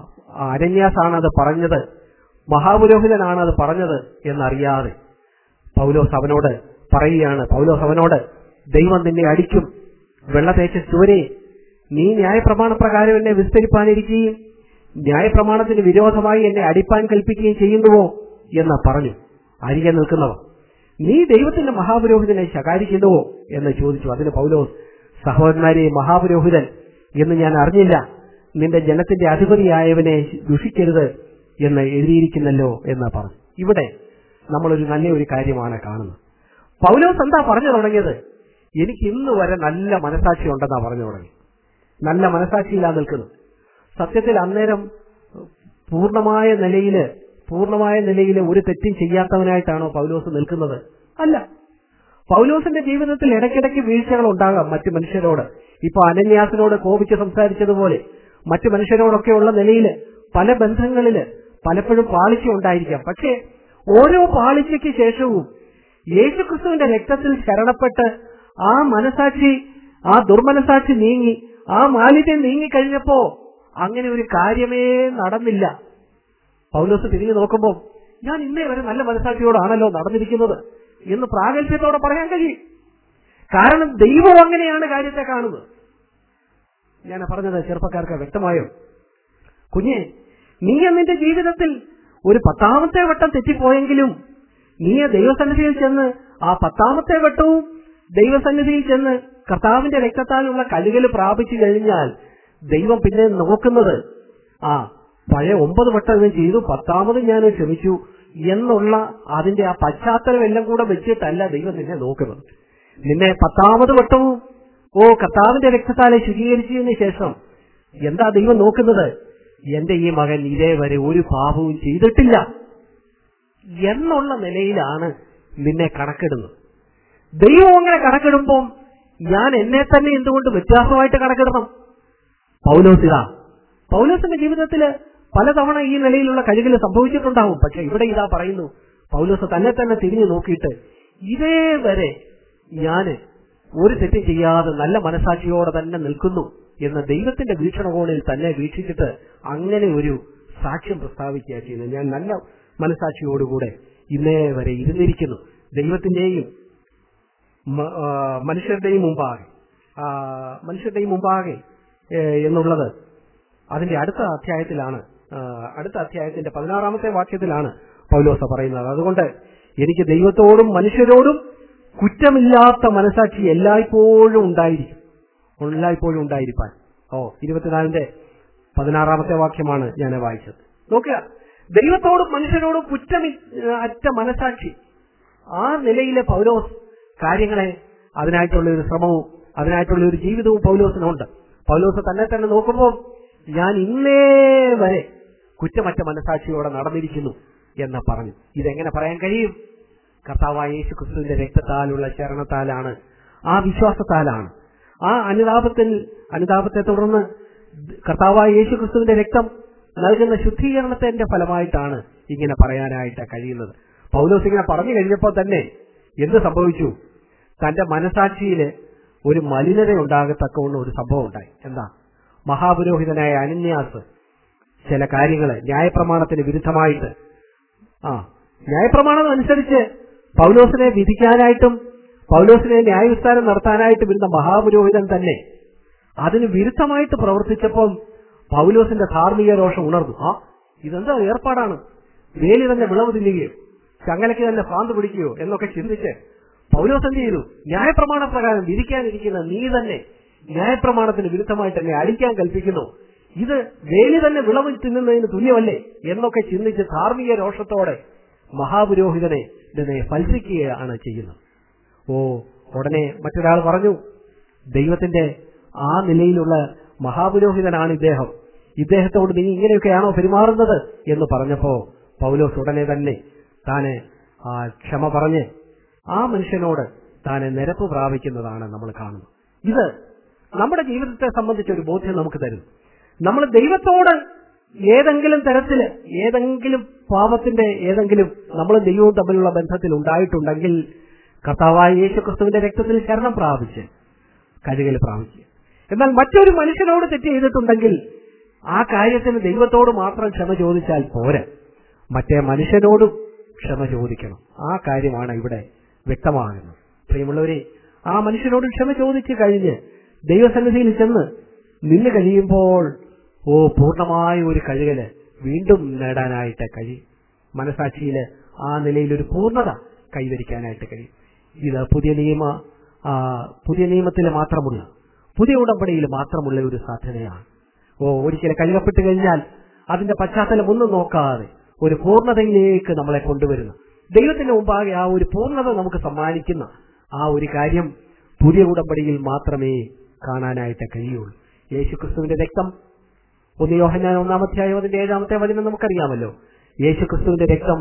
ആ അരന്യാസാണ് അത് പറഞ്ഞത് മഹാപുരോഹിതനാണ് അത് പറഞ്ഞത് എന്നറിയാതെ പൗലോസ് അവനോട് പറയുകയാണ് പൗലോസ് അവനോട് ദൈവം നിന്നെ അടിക്കും വെള്ള തേച്ച ചുവരെ നീ ന്യായപ്രമാണ പ്രകാരം എന്നെ വിസ്തരിപ്പാനിരിക്കുകയും ന്യായപ്രമാണത്തിന് വിരോധമായി എന്നെ അടിപ്പാൻ കൽപ്പിക്കുകയും ചെയ്യുന്നുവോ എന്ന് പറഞ്ഞു അരികെ നിൽക്കുന്നവർ നീ ദൈവത്തിന്റെ മഹാപുരോഹിതനെ ശകാരിക്കുന്നുവോ എന്ന് ചോദിച്ചു അതിന് പൗലോസ് സഹോദരന്മാരെ മഹാപുരോഹിതൻ എന്ന് ഞാൻ അറിഞ്ഞില്ല നിന്റെ ജനത്തിന്റെ അധിപതിയായവനെ ദുഷിക്കരുത് എന്ന് എഴുതിയിരിക്കുന്നല്ലോ എന്ന് പറഞ്ഞു ഇവിടെ നമ്മളൊരു നല്ല ഒരു കാര്യമാണ് കാണുന്നത് പൗലോസ് എന്താ പറഞ്ഞു തുടങ്ങിയത് എനിക്ക് ഇന്ന് വരെ നല്ല മനസാക്ഷി ഉണ്ടെന്നാ പറഞ്ഞു തുടങ്ങി നല്ല മനസാക്ഷിയില്ലാ നിൽക്കുന്നു സത്യത്തിൽ അന്നേരം പൂർണ്ണമായ നിലയില് പൂർണ്ണമായ നിലയിൽ ഒരു തെറ്റും ചെയ്യാത്തവനായിട്ടാണോ പൗലോസ് നിൽക്കുന്നത് അല്ല പൗലോസിന്റെ ജീവിതത്തിൽ ഇടയ്ക്കിടയ്ക്ക് വീഴ്ചകൾ ഉണ്ടാകാം മറ്റു മനുഷ്യരോട് ഇപ്പൊ അനന്യാസിനോട് കോപിച്ച് സംസാരിച്ചതുപോലെ മറ്റു മനുഷ്യരോടൊക്കെയുള്ള നിലയിൽ പല ബന്ധങ്ങളില് പലപ്പോഴും പാളിച്ച ഉണ്ടായിരിക്കാം പക്ഷേ ഓരോ പാളിച്ചയ്ക്ക് ശേഷവും യേശുക്രിസ്തുവിന്റെ രക്തത്തിൽ ശരണപ്പെട്ട് ആ മനസാക്ഷി ആ ദുർമനസാക്ഷി നീങ്ങി ആ മാലിന്യം നീങ്ങിക്കഴിഞ്ഞപ്പോ അങ്ങനെ ഒരു കാര്യമേ നടന്നില്ല പൗലോസ് തിരിഞ്ഞു നോക്കുമ്പോൾ ഞാൻ ഇന്നേ വരെ നല്ല മനസാക്ഷിയോടാണല്ലോ നടന്നിരിക്കുന്നത് എന്ന് പ്രാഗൽഭ്യത്തോടെ പറയാൻ കഴിയും കാരണം ദൈവം അങ്ങനെയാണ് കാര്യത്തെ കാണുന്നത് ഞാൻ പറഞ്ഞത് ചെറുപ്പക്കാർക്ക് വ്യക്തമായോ കുഞ്ഞെ നീ നിന്റെ ജീവിതത്തിൽ ഒരു പത്താമത്തെ വട്ടം തെറ്റിപ്പോയെങ്കിലും നീ ആ ദൈവസന്നിധിയിൽ ചെന്ന് ആ പത്താമത്തെ വട്ടവും ദൈവസന്നിധിയിൽ ചെന്ന് കർത്താവിന്റെ രക്തത്താലുള്ള കലുകൽ പ്രാപിച്ചു കഴിഞ്ഞാൽ ദൈവം പിന്നെ നോക്കുന്നത് ആ പഴയ ഒമ്പത് വട്ടം ഞാൻ ചെയ്തു പത്താമത് ഞാൻ ക്ഷമിച്ചു എന്നുള്ള അതിന്റെ ആ പശ്ചാത്തലം എല്ലാം കൂടെ വെച്ചിട്ടല്ല ദൈവം നിന്നെ നോക്കുന്നത് നിന്നെ പത്താമത് വട്ടവും ഓ കർത്താവിന്റെ രക്തത്താലെ ശുചീകരിച്ചതിന് ശേഷം എന്താ ദൈവം നോക്കുന്നത് എന്റെ ഈ മകൻ ഇതേവരെ ഒരു പാപവും ചെയ്തിട്ടില്ല എന്നുള്ള നിലയിലാണ് നിന്നെ കണക്കിടുന്നത് ദൈവം അങ്ങനെ കണക്കിടുമ്പോൾ ഞാൻ എന്നെ തന്നെ എന്തുകൊണ്ട് വ്യത്യാസമായിട്ട് കണക്കിടണം പൗലോസ് ഇതാ പൗലോസിന്റെ ജീവിതത്തില് പലതവണ ഈ നിലയിലുള്ള കഴികൾ സംഭവിച്ചിട്ടുണ്ടാവും പക്ഷെ ഇവിടെ ഇതാ പറയുന്നു പൗലോസ് തന്നെ തന്നെ തിരിഞ്ഞു നോക്കിയിട്ട് ഇതേ വരെ ഞാന് ഒരു തെറ്റും ചെയ്യാതെ നല്ല മനസാക്ഷിയോടെ തന്നെ നിൽക്കുന്നു എന്ന ദൈവത്തിന്റെ വീക്ഷണകോണിൽ തന്നെ വീക്ഷിച്ചിട്ട് അങ്ങനെ ഒരു സാക്ഷ്യം പ്രസ്താവിക്കുക ചെയ്യുന്നത് ഞാൻ നല്ല മനസാക്ഷിയോടുകൂടെ ഇന്നേ വരെ ഇരുന്നിരിക്കുന്നു ദൈവത്തിന്റെയും മ- ആ, മനുഷ്യരുടെയും മുമ്പാകെ ആ, മനുഷ്യരുടെയും മുമ്പാകെ ഏ, എന്നുള്ളത് അതിന്റെ അടുത്ത അധ്യായത്തിലാണ് ആ, അടുത്ത അധ്യായത്തിന്റെ പതിനാറാമത്തെ വാക്യത്തിലാണ് പൗലോസ പറയുന്നത് അതുകൊണ്ട് എനിക്ക് ദൈവത്തോടും മനുഷ്യരോടും കുറ്റമില്ലാത്ത മനസാക്ഷി എല്ലായ്പ്പോഴും ഉണ്ടായിരിക്കും എല്ലായ്പ്പോഴും ഉണ്ടായിരിക്കാൻ ഓ ഇരുപത്തിനാലിന്റെ പതിനാറാമത്തെ വാക്യമാണ് ഞാൻ വായിച്ചത് നോക്കുക ദൈവത്തോടും മനുഷ്യരോടും കുറ്റമി അറ്റ മനസാക്ഷി ആ നിലയിലെ പൗലോസ് കാര്യങ്ങളെ അതിനായിട്ടുള്ള ഒരു ശ്രമവും അതിനായിട്ടുള്ള ഒരു ജീവിതവും പൗലോസിനുണ്ട് പൗലോസ് തന്നെ തന്നെ നോക്കുമ്പോൾ ഞാൻ ഇന്നേ വരെ കുറ്റമറ്റ മനസാക്ഷിയോടെ നടന്നിരിക്കുന്നു എന്ന് പറഞ്ഞു ഇതെങ്ങനെ പറയാൻ കഴിയും കർത്താവായ യേശു ക്രിസ്തുവിന്റെ രക്തത്താലുള്ള ശരണത്താലാണ് ആ വിശ്വാസത്താലാണ് ആ അനുതാപത്തിൽ അനുതാപത്തെ തുടർന്ന് കർത്താവായ യേശു ക്രിസ്തുവിന്റെ രക്തം നൽകുന്ന ശുദ്ധീകരണത്തിന്റെ ഫലമായിട്ടാണ് ഇങ്ങനെ പറയാനായിട്ട് കഴിയുന്നത് പൗലോസ് ഇങ്ങനെ പറഞ്ഞു കഴിഞ്ഞപ്പോൾ തന്നെ എന്ത് സംഭവിച്ചു തന്റെ മനസാക്ഷിയില് ഒരു മലിനത ഉണ്ടാകത്തക്കവണ്ണം ഒരു സംഭവം ഉണ്ടായി എന്താ മഹാപുരോഹിതനായ അനന്യാസ് ചില കാര്യങ്ങള് ന്യായപ്രമാണത്തിന് വിരുദ്ധമായിട്ട് ആ ന്യായപ്രമാണം അനുസരിച്ച് പൗലോസിനെ വിധിക്കാനായിട്ടും പൗലോസിനെ ന്യായവിസ്താരം നടത്താനായിട്ടും ഇരുന്ന മഹാപുരോഹിതൻ തന്നെ അതിന് വിരുദ്ധമായിട്ട് പ്രവർത്തിച്ചപ്പം പൗലോസിന്റെ ധാർമ്മിക രോഷം ഉണർന്നു ആ ഇതെന്താ ഏർപ്പാടാണ് വേലി തന്നെ വിളവ് തിന്നുകയോ ചങ്ങലയ്ക്ക് തന്നെ ഭ്രാന്ത് പിടിക്കുകയോ എന്നൊക്കെ ചിന്തിച്ച് പൗലോസ് എന്ത് ചെയ്തു ന്യായപ്രമാണ പ്രകാരം വിധിക്കാനിരിക്കുന്ന നീ തന്നെ ന്യായപ്രമാണത്തിന് വിരുദ്ധമായിട്ട് എന്നെ അടിക്കാൻ കൽപ്പിക്കുന്നു ഇത് വേലി തന്നെ വിളവ് തിന്നുന്നതിന് തുല്യമല്ലേ എന്നൊക്കെ ചിന്തിച്ച് ധാർമ്മിക രോഷത്തോടെ മഹാപുരോഹിതനെ ഇതിനെ ഫലിപ്പിക്കുകയാണ് ചെയ്യുന്നത് ഓ ഉടനെ മറ്റൊരാൾ പറഞ്ഞു ദൈവത്തിന്റെ ആ നിലയിലുള്ള മഹാപുരോഹിതനാണ് ഇദ്ദേഹം ഇദ്ദേഹത്തോട് നീ ഇങ്ങനെയൊക്കെയാണോ പെരുമാറുന്നത് എന്ന് പറഞ്ഞപ്പോ പൗലോസ് ഉടനെ തന്നെ താന് ആ ക്ഷമ പറഞ്ഞ് ആ മനുഷ്യനോട് താന് നിരപ്പ് പ്രാപിക്കുന്നതാണ് നമ്മൾ കാണുന്നത് ഇത് നമ്മുടെ ജീവിതത്തെ സംബന്ധിച്ച ഒരു ബോധ്യം നമുക്ക് തരുന്നു നമ്മൾ ദൈവത്തോട് ഏതെങ്കിലും തരത്തില് ഏതെങ്കിലും പാപത്തിന്റെ ഏതെങ്കിലും നമ്മൾ ദൈവവും തമ്മിലുള്ള ബന്ധത്തിൽ ഉണ്ടായിട്ടുണ്ടെങ്കിൽ കർത്താവായ യേശു ക്രിസ്തുവിന്റെ രക്തത്തിൽ ശരണം പ്രാപിച്ച് കഴുകൽ പ്രാപിക്കുക എന്നാൽ മറ്റൊരു മനുഷ്യനോട് തെറ്റ് ചെയ്തിട്ടുണ്ടെങ്കിൽ ആ കാര്യത്തിന് ദൈവത്തോട് മാത്രം ക്ഷമ ചോദിച്ചാൽ പോരെ മറ്റേ മനുഷ്യനോടും ക്ഷമ ചോദിക്കണം ആ കാര്യമാണ് ഇവിടെ വ്യക്തമാകുന്നത് പ്രിയമുള്ളവരെ ആ മനുഷ്യനോട് ക്ഷമ ചോദിച്ചു കഴിഞ്ഞ് ദൈവസന്നിധിയിൽ ചെന്ന് നിന്ന് കഴിയുമ്പോൾ ഓ പൂർണ്ണമായ ഒരു കഴുകല് വീണ്ടും നേടാനായിട്ട് കഴിയും മനസാക്ഷിയില് ആ നിലയിൽ ഒരു പൂർണ്ണത കൈവരിക്കാനായിട്ട് കഴിയും ഇത് പുതിയ നിയമ ആ, പുതിയ നിയമത്തിൽ മാത്രമുള്ള പുതിയ ഉടമ്പടിയിൽ മാത്രമുള്ള ഒരു സാധ്യതയാണ് ഓ ഒരിക്കൽ കഴുകപ്പെട്ട് കഴിഞ്ഞാൽ അതിന്റെ പശ്ചാത്തലം ഒന്നും നോക്കാതെ ഒരു പൂർണ്ണതയിലേക്ക് നമ്മളെ കൊണ്ടുവരുന്നു ദൈവത്തിന്റെ മുമ്പാകെ ആ ഒരു പൂർണ്ണത നമുക്ക് സമ്മാനിക്കുന്ന ആ ഒരു കാര്യം പുതിയ ഉടമ്പടിയിൽ മാത്രമേ കാണാനായിട്ട് കഴിയുള്ളൂ യേശുക്രിസ്തുവിന്റെ രക്തം ഒന്ന് യോഹന്നാൻ ഒന്നാമധ്യായം അതിന്റെ ഏഴാമത്തെ വചനം നമുക്കറിയാമല്ലോ യേശുക്രിസ്തുവിന്റെ രക്തം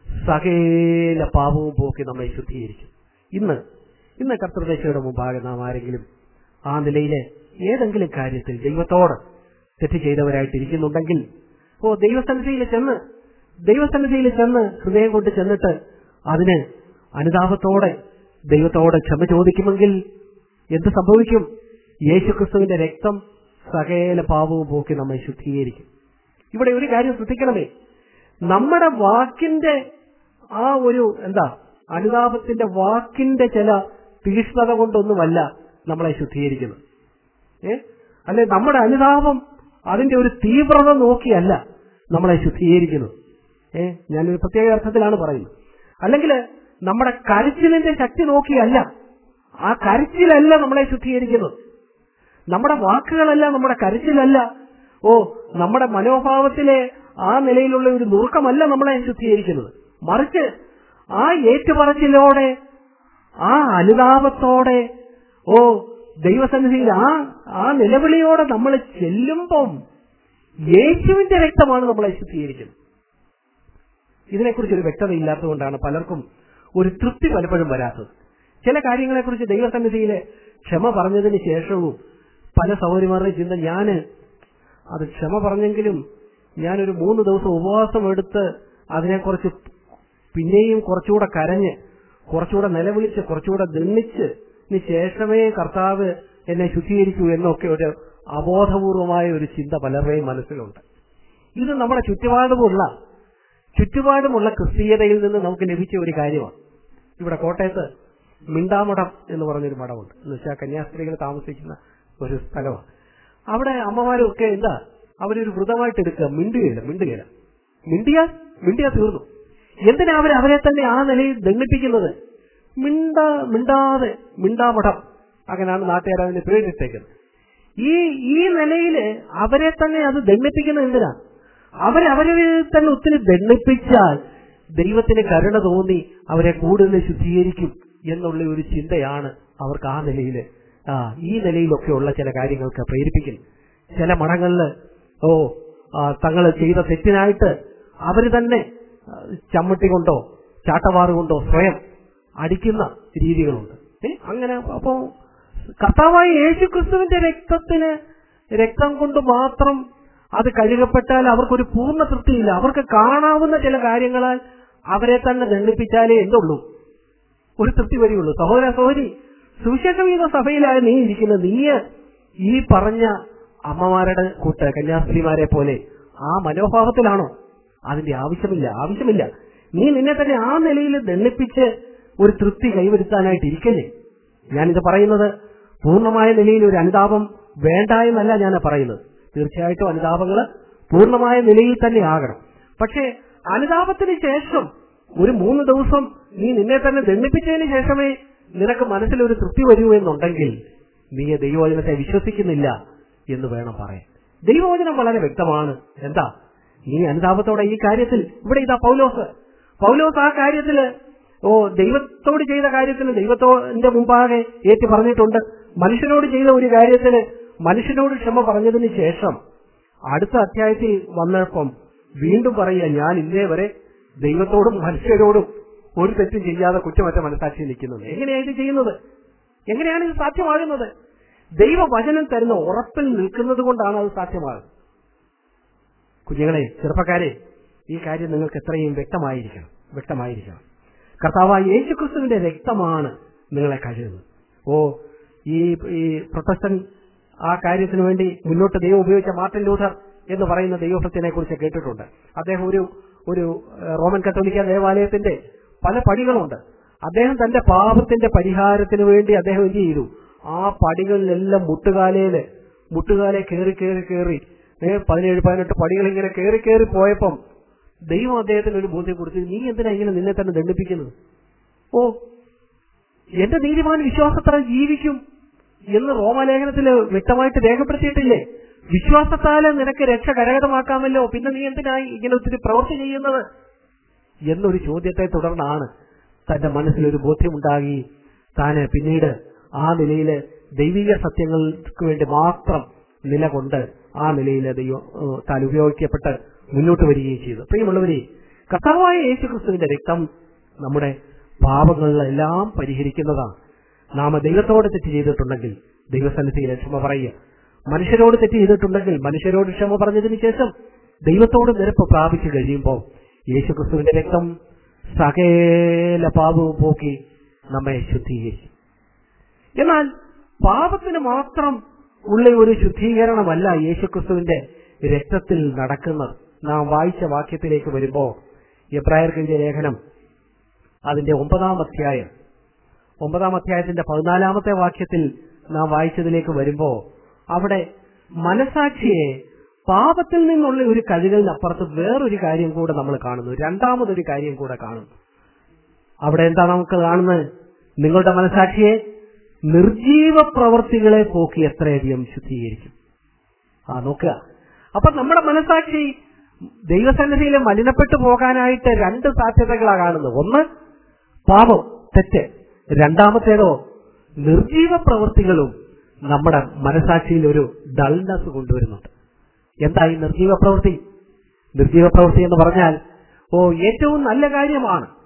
സകല പാപവും പോക്കി നമ്മെ ശുദ്ധീകരിക്കും ഇന്ന് ഇന്ന് കർത്തൃദേശയുടെ മുമ്പാകെ നാം ആരെങ്കിലും ആ നിലയിലെ ഏതെങ്കിലും കാര്യത്തിൽ ദൈവത്തോട് തെറ്റ് ചെയ്തവരായിട്ടിരിക്കുന്നുണ്ടെങ്കിൽ ഓ ദൈവസന്നിധിയിൽ ചെന്ന് ദൈവസന്നിധിയിൽ ചെന്ന് ഹൃദയം കൊണ്ട് ചെന്നിട്ട് അതിന് അനുതാപത്തോടെ ദൈവത്തോട് ക്ഷമ ചോദിക്കുമെങ്കിൽ എന്ത് സംഭവിക്കും യേശുക്രിസ്തുവിന്റെ രക്തം സകല പാപവും പോക്കി നമ്മെ ശുദ്ധീകരിക്കും ഇവിടെ ഒരു കാര്യം ശ്രദ്ധിക്കണമേ നമ്മുടെ വാക്കിന്റെ ആ ഒരു എന്താ അനുതാപത്തിന്റെ വാക്കിന്റെ ചില തീക്ഷ്ണത കൊണ്ടൊന്നുമല്ല നമ്മളെ ശുദ്ധീകരിക്കുന്നത് ഏ അല്ലെ നമ്മുടെ അനുതാപം അതിന്റെ ഒരു തീവ്രത നോക്കിയല്ല നമ്മളെ ശുദ്ധീകരിക്കുന്നത് ഏ ഞാനൊരു പ്രത്യേക അർത്ഥത്തിലാണ് പറയുന്നത് അല്ലെങ്കിൽ നമ്മുടെ കരച്ചിലിന്റെ ശക്തി നോക്കിയല്ല ആ കരച്ചിലല്ല നമ്മളെ ശുദ്ധീകരിക്കുന്നത് നമ്മുടെ വാക്കുകളല്ല നമ്മുടെ കരച്ചിലല്ല ഓ നമ്മുടെ മനോഭാവത്തിലെ ആ നിലയിലുള്ള ഒരു നുറുക്കമല്ല നമ്മളെ ശുദ്ധീകരിക്കുന്നത് മറിച്ച് ആ ഏറ്റുപറച്ചിലോടെ ആ അനുതാപത്തോടെ ഓ ദൈവസന്നിധിയിൽ ആ ആ നിലവിളിയോടെ നമ്മൾ ചെല്ലുമ്പം യേശുവിന്റെ രക്തമാണ് നമ്മളെ ശുദ്ധീകരിക്കുന്നത് ഇതിനെക്കുറിച്ച് ഒരു വ്യക്തത ഇല്ലാത്തതുകൊണ്ടാണ് പലർക്കും ഒരു തൃപ്തി പലപ്പോഴും വരാത്തത് ചില കാര്യങ്ങളെക്കുറിച്ച് ദൈവസന്നിധിയിലെ ക്ഷമ പറഞ്ഞതിന് ശേഷവും പല സൗകര്യമാരുടെ ചിന്ത ഞാന് അത് ക്ഷമ പറഞ്ഞെങ്കിലും ഞാനൊരു മൂന്ന് ദിവസം ഉപവാസം എടുത്ത് അതിനെക്കുറിച്ച് പിന്നെയും കുറച്ചുകൂടെ കരഞ്ഞ് കുറച്ചുകൂടെ നിലവിളിച്ച് കുറച്ചുകൂടെ ദണ്ണിച്ച് ഇനി ശേഷമേ കർത്താവ് എന്നെ ശുദ്ധീകരിക്കൂ എന്നൊക്കെ ഒരു അബോധപൂർവമായ ഒരു ചിന്ത പലരുടെയും മനസ്സിലുണ്ട് ഇത് നമ്മുടെ ചുറ്റുപാടുമുള്ള ചുറ്റുപാടുമുള്ള ക്രിസ്തീയതയിൽ നിന്ന് നമുക്ക് ലഭിച്ച ഒരു കാര്യമാണ് ഇവിടെ കോട്ടയത്ത് മിണ്ടാമഠം എന്ന് പറഞ്ഞൊരു മഠമുണ്ട് എന്ന് വെച്ചാൽ കന്യാസ്ത്രീകൾ താമസിക്കുന്ന ഒരു സ്ഥലമാണ് അവിടെ അമ്മമാരൊക്കെ എന്താ അവരൊരു വ്രതമായിട്ട് എടുക്കുക മിണ്ടുകയില്ല മിണ്ടുകയില്ല മിണ്ടിയാൽ മിണ്ടിയാ തീർന്നു എന്തിനാ അവർ അവരെ തന്നെ ആ നിലയിൽ ദണ്ഡിപ്പിക്കുന്നത് മിണ്ട മിണ്ടാതെ മിണ്ടാമഠം അങ്ങനെയാണ് നാട്ടുകാർ അതിന് പേരിട്ടേക്കുന്നത് ഈ ഈ നിലയില് അവരെ തന്നെ അത് ദണ്ഡിപ്പിക്കുന്നത് എന്തിനാ അവരെ അവരെ തന്നെ ഒത്തിരി ദണ്ഡിപ്പിച്ചാൽ ദൈവത്തിന് കരുണ തോന്നി അവരെ കൂടുതൽ ശുദ്ധീകരിക്കും എന്നുള്ള ഒരു ചിന്തയാണ് അവർക്ക് ആ നിലയിൽ ആ ഈ നിലയിലൊക്കെയുള്ള ചില കാര്യങ്ങൾക്ക് പ്രേരിപ്പിക്കുന്നു ചില മഠങ്ങളില് ഓ തങ്ങൾ ചെയ്ത തെറ്റിനായിട്ട് അവര് തന്നെ ആ, ചമ്മട്ടി കൊണ്ടോ ചാട്ടവാറ് കൊണ്ടോ സ്വയം അടിക്കുന്ന രീതികളുണ്ട് ഏ അങ്ങനെ അപ്പോ കർത്താവായ യേശു ക്രിസ്തുവിന്റെ രക്തത്തിന് രക്തം കൊണ്ട് മാത്രം അത് കഴുകപ്പെട്ടാൽ അവർക്കൊരു പൂർണ്ണ തൃപ്തിയില്ല അവർക്ക് കാണാവുന്ന ചില കാര്യങ്ങളാൽ അവരെ തന്നെ ദണ്ഡിപ്പിച്ചാലേ എന്തുള്ളൂ ഒരു തൃപ്തി വരികയുള്ളൂ സഹോദര സഹോദരി സുവിശേഷം ചെയ്ത സഭയിലാണ് നീ ഇരിക്കുന്നത് നീ ഈ പറഞ്ഞ അമ്മമാരുടെ കൂട്ട് കന്യാസ്ത്രീമാരെ പോലെ ആ മനോഭാവത്തിലാണോ അതിന്റെ ആവശ്യമില്ല ആവശ്യമില്ല നീ നിന്നെ തന്നെ ആ നിലയിൽ ദണ്ണിപ്പിച്ച് ഒരു തൃപ്തി കൈവരുത്താനായിട്ട് ഇരിക്കല്ലേ ഞാനിത് പറയുന്നത് പൂർണ്ണമായ നിലയിൽ ഒരു അനുതാപം വേണ്ട എന്നല്ല ഞാൻ പറയുന്നത് തീർച്ചയായിട്ടും അനുതാപങ്ങൾ പൂർണ്ണമായ നിലയിൽ തന്നെ ആകണം പക്ഷേ അനുതാപത്തിന് ശേഷം ഒരു മൂന്ന് ദിവസം നീ നിന്നെ തന്നെ ദണ്ഡിപ്പിച്ചതിന് ശേഷമേ നിനക്ക് മനസ്സിൽ ഒരു തൃപ്തി വരൂ എന്നുണ്ടെങ്കിൽ നീ ദൈവവചനത്തെ വിശ്വസിക്കുന്നില്ല എന്ന് വേണം പറയാൻ ദൈവവചനം വളരെ വ്യക്തമാണ് എന്താ നീ അനുതാപത്തോടെ ഈ കാര്യത്തിൽ ഇവിടെ ഇതാ പൗലോസ് പൗലോസ് ആ കാര്യത്തില് ഓ ദൈവത്തോട് ചെയ്ത കാര്യത്തിന് ദൈവത്തോന്റെ മുമ്പാകെ ഏറ്റു പറഞ്ഞിട്ടുണ്ട് മനുഷ്യനോട് ചെയ്ത ഒരു കാര്യത്തിന് മനുഷ്യനോട് ക്ഷമ പറഞ്ഞതിന് ശേഷം അടുത്ത അധ്യായത്തിൽ വന്നപ്പം വീണ്ടും പറയുക ഞാൻ ഇന്നേ വരെ ദൈവത്തോടും മനുഷ്യരോടും ഒരു തെറ്റും ചെയ്യാതെ കുറ്റമറ്റ മനസ്സാക്ഷി നിൽക്കുന്നത് എങ്ങനെയാണ് ഇത് ചെയ്യുന്നത് എങ്ങനെയാണ് ഇത് സാധ്യമാകുന്നത് ദൈവവചനം തരുന്ന ഉറപ്പിൽ നിൽക്കുന്നത് കൊണ്ടാണ് അത് സാധ്യമാകുന്നത് കുഞ്ഞുങ്ങളെ ചെറുപ്പക്കാരെ ഈ കാര്യം നിങ്ങൾക്ക് എത്രയും വ്യക്തമായിരിക്കണം വ്യക്തമായിരിക്കണം കർത്താവായ യേശുക്രിസ്തുവിന്റെ രക്തമാണ് നിങ്ങളെ കഴുകുന്നത് ഓ ഈ ഈ പ്രൊട്ടസ്റ്റന്റ് ആ കാര്യത്തിന് വേണ്ടി മുന്നോട്ട് ദൈവം ഉപയോഗിച്ച മാർട്ടിൻ ലൂഥർ എന്ന് പറയുന്ന ദൈവഭക്തിനെ കുറിച്ച് കേട്ടിട്ടുണ്ട് അദ്ദേഹം ഒരു ഒരു ഏഹ്, റോമൻ കത്തോലിക്ക ദേവാലയത്തിന്റെ പല പടികളുണ്ട് അദ്ദേഹം തന്റെ പാപത്തിന്റെ പരിഹാരത്തിന് വേണ്ടി അദ്ദേഹം എന്ത് ചെയ്തു ആ പടികളിലെല്ലാം മുട്ടുകാലയില് മുട്ടുകാലെ കയറി കയറി കയറി ഏഹ്, പതിനേഴ് പതിനെട്ട് പടികൾ ഇങ്ങനെ കയറി കയറി പോയപ്പം ദൈവം അദ്ദേഹത്തിന് ഒരു ബോധ്യം കൊടുത്തു നീ എന്തിനാ ഇങ്ങനെ നിന്നെ തന്നെ ദണ്ഡിപ്പിക്കുന്നത് ഓ എന്റെ നീതിമാൻ വിശ്വാസത്താൽ ജീവിക്കും എന്ന് റോമലേഖനത്തിൽ വ്യക്തമായിട്ട് രേഖപ്പെടുത്തിയിട്ടില്ലേ വിശ്വാസത്താല് നിനക്ക് രക്ഷ കരകതമാക്കാമല്ലോ പിന്നെ നീ എന്തിനായി ഇങ്ങനെ ഒത്തിരി പ്രവൃത്തി ചെയ്യുന്നത് എന്നൊരു ചോദ്യത്തെ തുടർന്നാണ് തന്റെ മനസ്സിലൊരു ബോധ്യമുണ്ടാകി താന് പിന്നീട് ആ നിലയില് ദൈവിക സത്യങ്ങൾക്ക് വേണ്ടി മാത്രം നിലകൊണ്ട് ആ നിലയിൽ ദൈവം ഏഹ്, താൻ ഉപയോഗിക്കപ്പെട്ട് മുന്നോട്ട് വരികയും ചെയ്തു പ്രിയമുള്ളവരെ കർത്താവായ യേശു ക്രിസ്തുവിന്റെ രക്തം നമ്മുടെ പാപങ്ങളിലെല്ലാം പരിഹരിക്കുന്നതാണ് നാം ദൈവത്തോട് തെറ്റ് ചെയ്തിട്ടുണ്ടെങ്കിൽ ദൈവസന്നിധിയിൽ ക്ഷമ പറയുക മനുഷ്യരോട് തെറ്റ് ചെയ്തിട്ടുണ്ടെങ്കിൽ മനുഷ്യരോട് ക്ഷമ പറഞ്ഞതിന് ശേഷം ദൈവത്തോട് നിരപ്പ് പ്രാപിച്ചു കഴിയുമ്പോൾ യേശുക്രിസ്തുവിന്റെ രക്തം സകല പാപവും പോക്കി നമ്മെ ശുദ്ധീകരിക്കും എന്നാൽ പാപത്തിന് മാത്രം ഉള്ള ഒരു ശുദ്ധീകരണമല്ല യേശുക്രിസ്തുവിന്റെ രക്തത്തിൽ നടക്കുന്നത് നാം വായിച്ച വാക്യത്തിലേക്ക് വരുമ്പോൾ എബ്രായർക്കെഴുതിയ ലേഖനം അതിന്റെ ഒമ്പതാം അധ്യായം ഒമ്പതാം അധ്യായത്തിന്റെ പതിനാലാമത്തെ വാക്യത്തിൽ നാം വായിച്ചതിലേക്ക് വരുമ്പോ അവിടെ മനസാക്ഷിയെ പാപത്തിൽ നിന്നുള്ള ഒരു കഴുകലിനപ്പുറത്ത് വേറൊരു കാര്യം കൂടെ നമ്മൾ കാണുന്നു രണ്ടാമതൊരു കാര്യം കൂടെ കാണുന്നു അവിടെ എന്താ നമുക്ക് കാണുന്നത് നിങ്ങളുടെ മനസാക്ഷിയെ നിർജീവ പ്രവർത്തികളെ പോക്കി എത്രയധികം ശുദ്ധീകരിക്കും ആ നോക്കുക അപ്പൊ നമ്മുടെ മനസാക്ഷി ദൈവസന്നിധിയിൽ മലിനപ്പെട്ടു പോകാനായിട്ട് രണ്ട് സാധ്യതകളാണ് കാണുന്നത് ഒന്ന് പാപം തെറ്റ് രണ്ടാമത്തേതോ നിർജീവ പ്രവൃത്തികളും നമ്മുടെ മനസാക്ഷിയിൽ ഒരു ഡൾനെസ് കൊണ്ടുവരുന്നുണ്ട് എന്താ ഈ നിർജീവ പ്രവൃത്തി നിർജീവ പ്രവൃത്തി എന്ന് പറഞ്ഞാൽ ഓ ഏറ്റവും നല്ല കാര്യമാണ്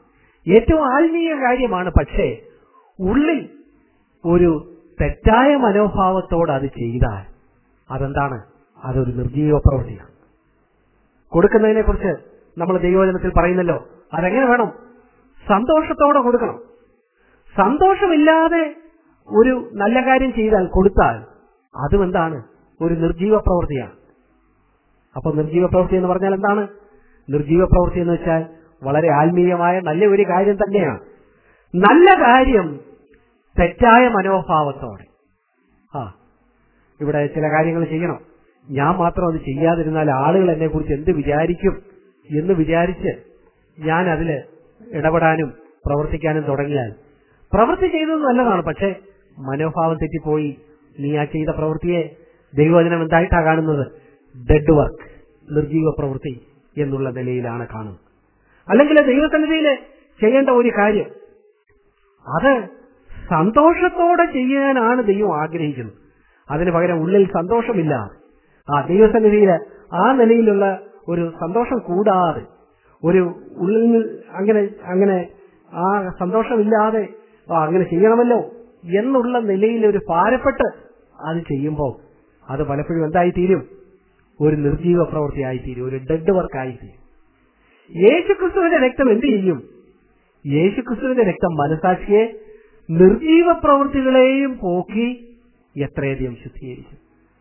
ഏറ്റവും ആത്മീയ കാര്യമാണ് പക്ഷേ ഉള്ളിൽ ഒരു തെറ്റായ മനോഭാവത്തോട് അത് ചെയ്താൽ അതെന്താണ് അതൊരു നിർജീവ പ്രവൃത്തിയാണ് കൊടുക്കുന്നതിനെ കുറിച്ച് നമ്മൾ ദൈവവചനത്തിൽ പറയുന്നല്ലോ അതെങ്ങനെ വേണം സന്തോഷത്തോടെ കൊടുക്കണം സന്തോഷമില്ലാതെ ഒരു നല്ല കാര്യം ചെയ്താൽ കൊടുത്താൽ അതും എന്താണ് ഒരു നിർജീവ പ്രവൃത്തിയാണ് അപ്പൊ നിർജീവ പ്രവൃത്തി എന്ന് പറഞ്ഞാൽ എന്താണ് നിർജീവ പ്രവൃത്തി എന്ന് വെച്ചാൽ വളരെ ആത്മീയമായ നല്ല ഒരു കാര്യം തന്നെയാണ് നല്ല കാര്യം തെറ്റായ മനോഭാവത്തോടെ ആ ഇവിടെ ചില കാര്യങ്ങൾ ചെയ്യണം ഞാൻ മാത്രം അത് ചെയ്യാതിരുന്നാൽ ആളുകൾ എന്നെ കുറിച്ച് എന്ത് വിചാരിക്കും എന്ന് വിചാരിച്ച് ഞാൻ അതില് ഇടപെടാനും പ്രവർത്തിക്കാനും തുടങ്ങിയാൽ പ്രവൃത്തി ചെയ്തത് നല്ലതാണ് പക്ഷെ മനോഭാവം തെറ്റിപ്പോയി നീ ആ ചെയ്ത പ്രവൃത്തിയെ ദൈവവചനം എന്തായിട്ടാ കാണുന്നത് ഡെഡ് വർക്ക് നിർജീവ പ്രവൃത്തി എന്നുള്ള നിലയിലാണ് കാണുന്നത് അല്ലെങ്കിൽ ദൈവസന്നിധിയിൽ ചെയ്യേണ്ട ഒരു കാര്യം അത് സന്തോഷത്തോടെ ചെയ്യാനാണ് ദൈവം ആഗ്രഹിക്കുന്നത് അതിന് പകരം ഉള്ളിൽ സന്തോഷമില്ല ആ ദൈവസന്നിധിയിൽ ആ നിലയിലുള്ള ഒരു സന്തോഷം കൂടാതെ ഒരു ഉള്ളിൽ നിന്ന് അങ്ങനെ അങ്ങനെ ആ സന്തോഷമില്ലാതെ ആ, അങ്ങനെ ചെയ്യണമല്ലോ എന്നുള്ള നിലയിൽ ഒരു ഭാരപ്പെട്ട് അത് ചെയ്യുമ്പോൾ അത് പലപ്പോഴും എന്തായി തീരും ഒരു നിർജീവ പ്രവൃത്തിയായി തീരും ഒരു ഡെഡ് വർക്കായി തീരും യേശുക്രിസ്തുവിന്റെ രക്തം എന്ത് ചെയ്യും യേശുക്രിസ്തുവിന്റെ രക്തം മനസാക്ഷിയെ നിർജീവ പ്രവൃത്തികളെയും പോക്കി എത്രയധികം ശുദ്ധീകരിക്കും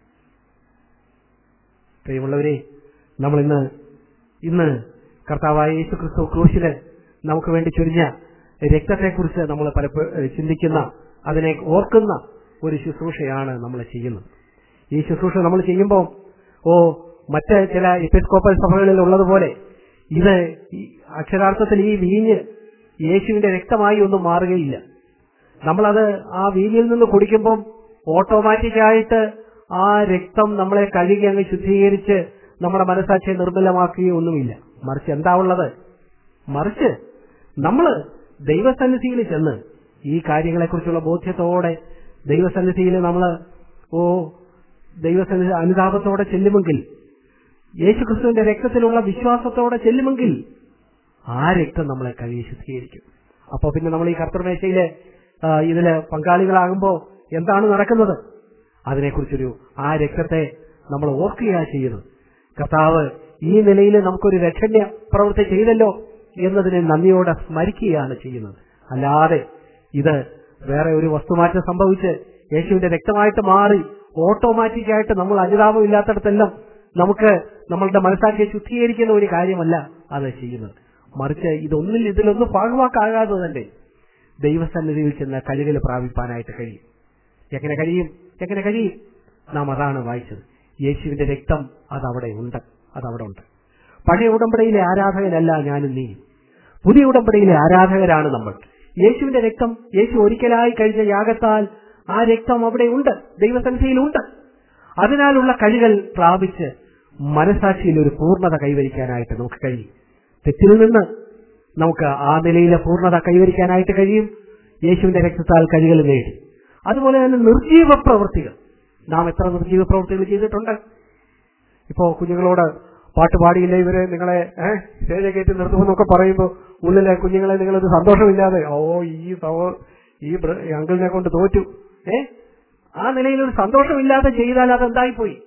പ്രിയമുള്ളവരെ നമ്മൾ ഇന്ന് ഇന്ന് കർത്താവായ യേശു ക്രിസ്തു ക്രൂശില് നമുക്ക് വേണ്ടി ചൊരിഞ്ഞ രക്തത്തെക്കുറിച്ച് നമ്മൾ പലപ്പോഴും ചിന്തിക്കുന്ന അതിനെ ഓർക്കുന്ന ഒരു ശുശ്രൂഷയാണ് നമ്മൾ ചെയ്യുന്നത് ഈ ശുശ്രൂഷ നമ്മൾ ചെയ്യുമ്പോൾ ഓ മറ്റ് ചില എപ്പിസ്കോപ്പൽ സഭകളിൽ ഉള്ളതുപോലെ ഇത് ഈ അക്ഷരാർത്ഥത്തിൽ ഈ വീഞ്ഞ് യേശുവിന്റെ രക്തമായി ഒന്നും മാറുകയില്ല നമ്മളത് ആ വീഞ്ഞിൽ നിന്ന് കുടിക്കുമ്പം ഓട്ടോമാറ്റിക്കായിട്ട് ആ രക്തം നമ്മളെ കഴുകി അങ്ങ് ശുദ്ധീകരിച്ച് നമ്മുടെ മനസാക്ഷിയെ നിർമ്മലമാക്കുകയൊന്നുമില്ല മറിച്ച് എന്താ ഉള്ളത് മറിച്ച് നമ്മള് ദൈവസന്നിധിയിൽ ചെന്ന് ഈ കാര്യങ്ങളെക്കുറിച്ചുള്ള ബോധ്യത്തോടെ ദൈവസന്നിധിയിൽ നമ്മൾ ഓ ദൈവസന്നിധി അനുതാപത്തോടെ ചെല്ലുമെങ്കിൽ യേശുക്രിസ്തുവിന്റെ രക്തത്തിലുള്ള വിശ്വാസത്തോടെ ചെല്ലുമെങ്കിൽ ആ രക്തം നമ്മളെ കഴുകി ശുദ്ധീകരിക്കും അപ്പൊ പിന്നെ നമ്മൾ ഈ കർത്തൃമേശയിലെ ആ, ഇതില് പങ്കാളികളാകുമ്പോ എന്താണ് നടക്കുന്നത് അതിനെക്കുറിച്ചൊരു ആ രക്തത്തെ നമ്മൾ ഓർക്കുകയാണ് ചെയ്യുന്നത് കർത്താവ് ഈ നിലയിൽ നമുക്കൊരു രക്ഷണ്യ പ്രവൃത്തി ചെയ്തല്ലോ എന്നതിനെ നന്ദിയോടെ സ്മരിക്കുകയാണ് ചെയ്യുന്നത് അല്ലാതെ ഇത് വേറെ ഒരു വസ്തുമാറ്റം സംഭവിച്ച് യേശുവിന്റെ രക്തമായിട്ട് മാറി ഓട്ടോമാറ്റിക്കായിട്ട് നമ്മൾ അനുതാപം ഇല്ലാത്തടത്തെല്ലാം നമുക്ക് നമ്മളുടെ മനസ്സാക്കിയെ ശുദ്ധീകരിക്കുന്ന ഒരു കാര്യമല്ല അത് ചെയ്യുന്നത് മറിച്ച് ഇതൊന്നിൽ ഇതിലൊന്നും ഭാഗവാക്കാകാതെ തന്നെ ദൈവസന്നിധിയിൽ ചെന്ന് കഴുകൽ പ്രാപിപ്പാനായിട്ട് കഴിയും എങ്ങനെ കഴിയും എങ്ങനെ കഴിയും നാം അതാണ് വായിച്ചത് യേശുവിന്റെ രക്തം അതവിടെ ഉണ്ട് അതവിടെ ഉണ്ട് പഴയ ഉടമ്പടിയിലെ ആരാധകനല്ല ഞാനും നീ പുതിയ ഉടമ്പടിയിലെ ആരാധകരാണ് നമ്മൾ യേശുവിന്റെ രക്തം യേശു ഒരിക്കലായി കഴിഞ്ഞ യാഗത്താൽ ആ രക്തം അവിടെ ഉണ്ട് ദൈവസന്നിധിയിലുണ്ട് അതിനാലുള്ള കഴികൾ പ്രാപിച്ച് മനസാക്ഷിയിൽ ഒരു പൂർണ്ണത കൈവരിക്കാനായിട്ട് നമുക്ക് കഴിയും തെറ്റിൽ നിന്ന് നമുക്ക് ആ നിലയിലെ പൂർണ്ണത കൈവരിക്കാനായിട്ട് കഴിയും യേശുവിന്റെ രക്തത്താൽ കഴികൾ നേടി അതുപോലെ തന്നെ നിർജീവ പ്രവൃത്തികൾ നാം എത്ര നിർജീവ പ്രവൃത്തികൾ ചെയ്തിട്ടുണ്ട് ഇപ്പോ കുഞ്ഞുങ്ങളോട് പാട്ട് പാടിയില്ല ഇവരെ നിങ്ങളെ ഏഹ് സ്റ്റേജ് കയറ്റി നിർത്തുമെന്നൊക്കെ പറയുമ്പോൾ ഉള്ളിലെ കുഞ്ഞുങ്ങളെ നിങ്ങളൊരു സന്തോഷമില്ലാതെ ഓ ഈ സഹോ ഈ ബ്ര- ഈ അങ്കിളിനെ കൊണ്ട് തോറ്റു ഏ ആ നിലയിൽ ഒരു സന്തോഷമില്ലാതെ ചെയ്താൽ അതെന്തായിപ്പോയി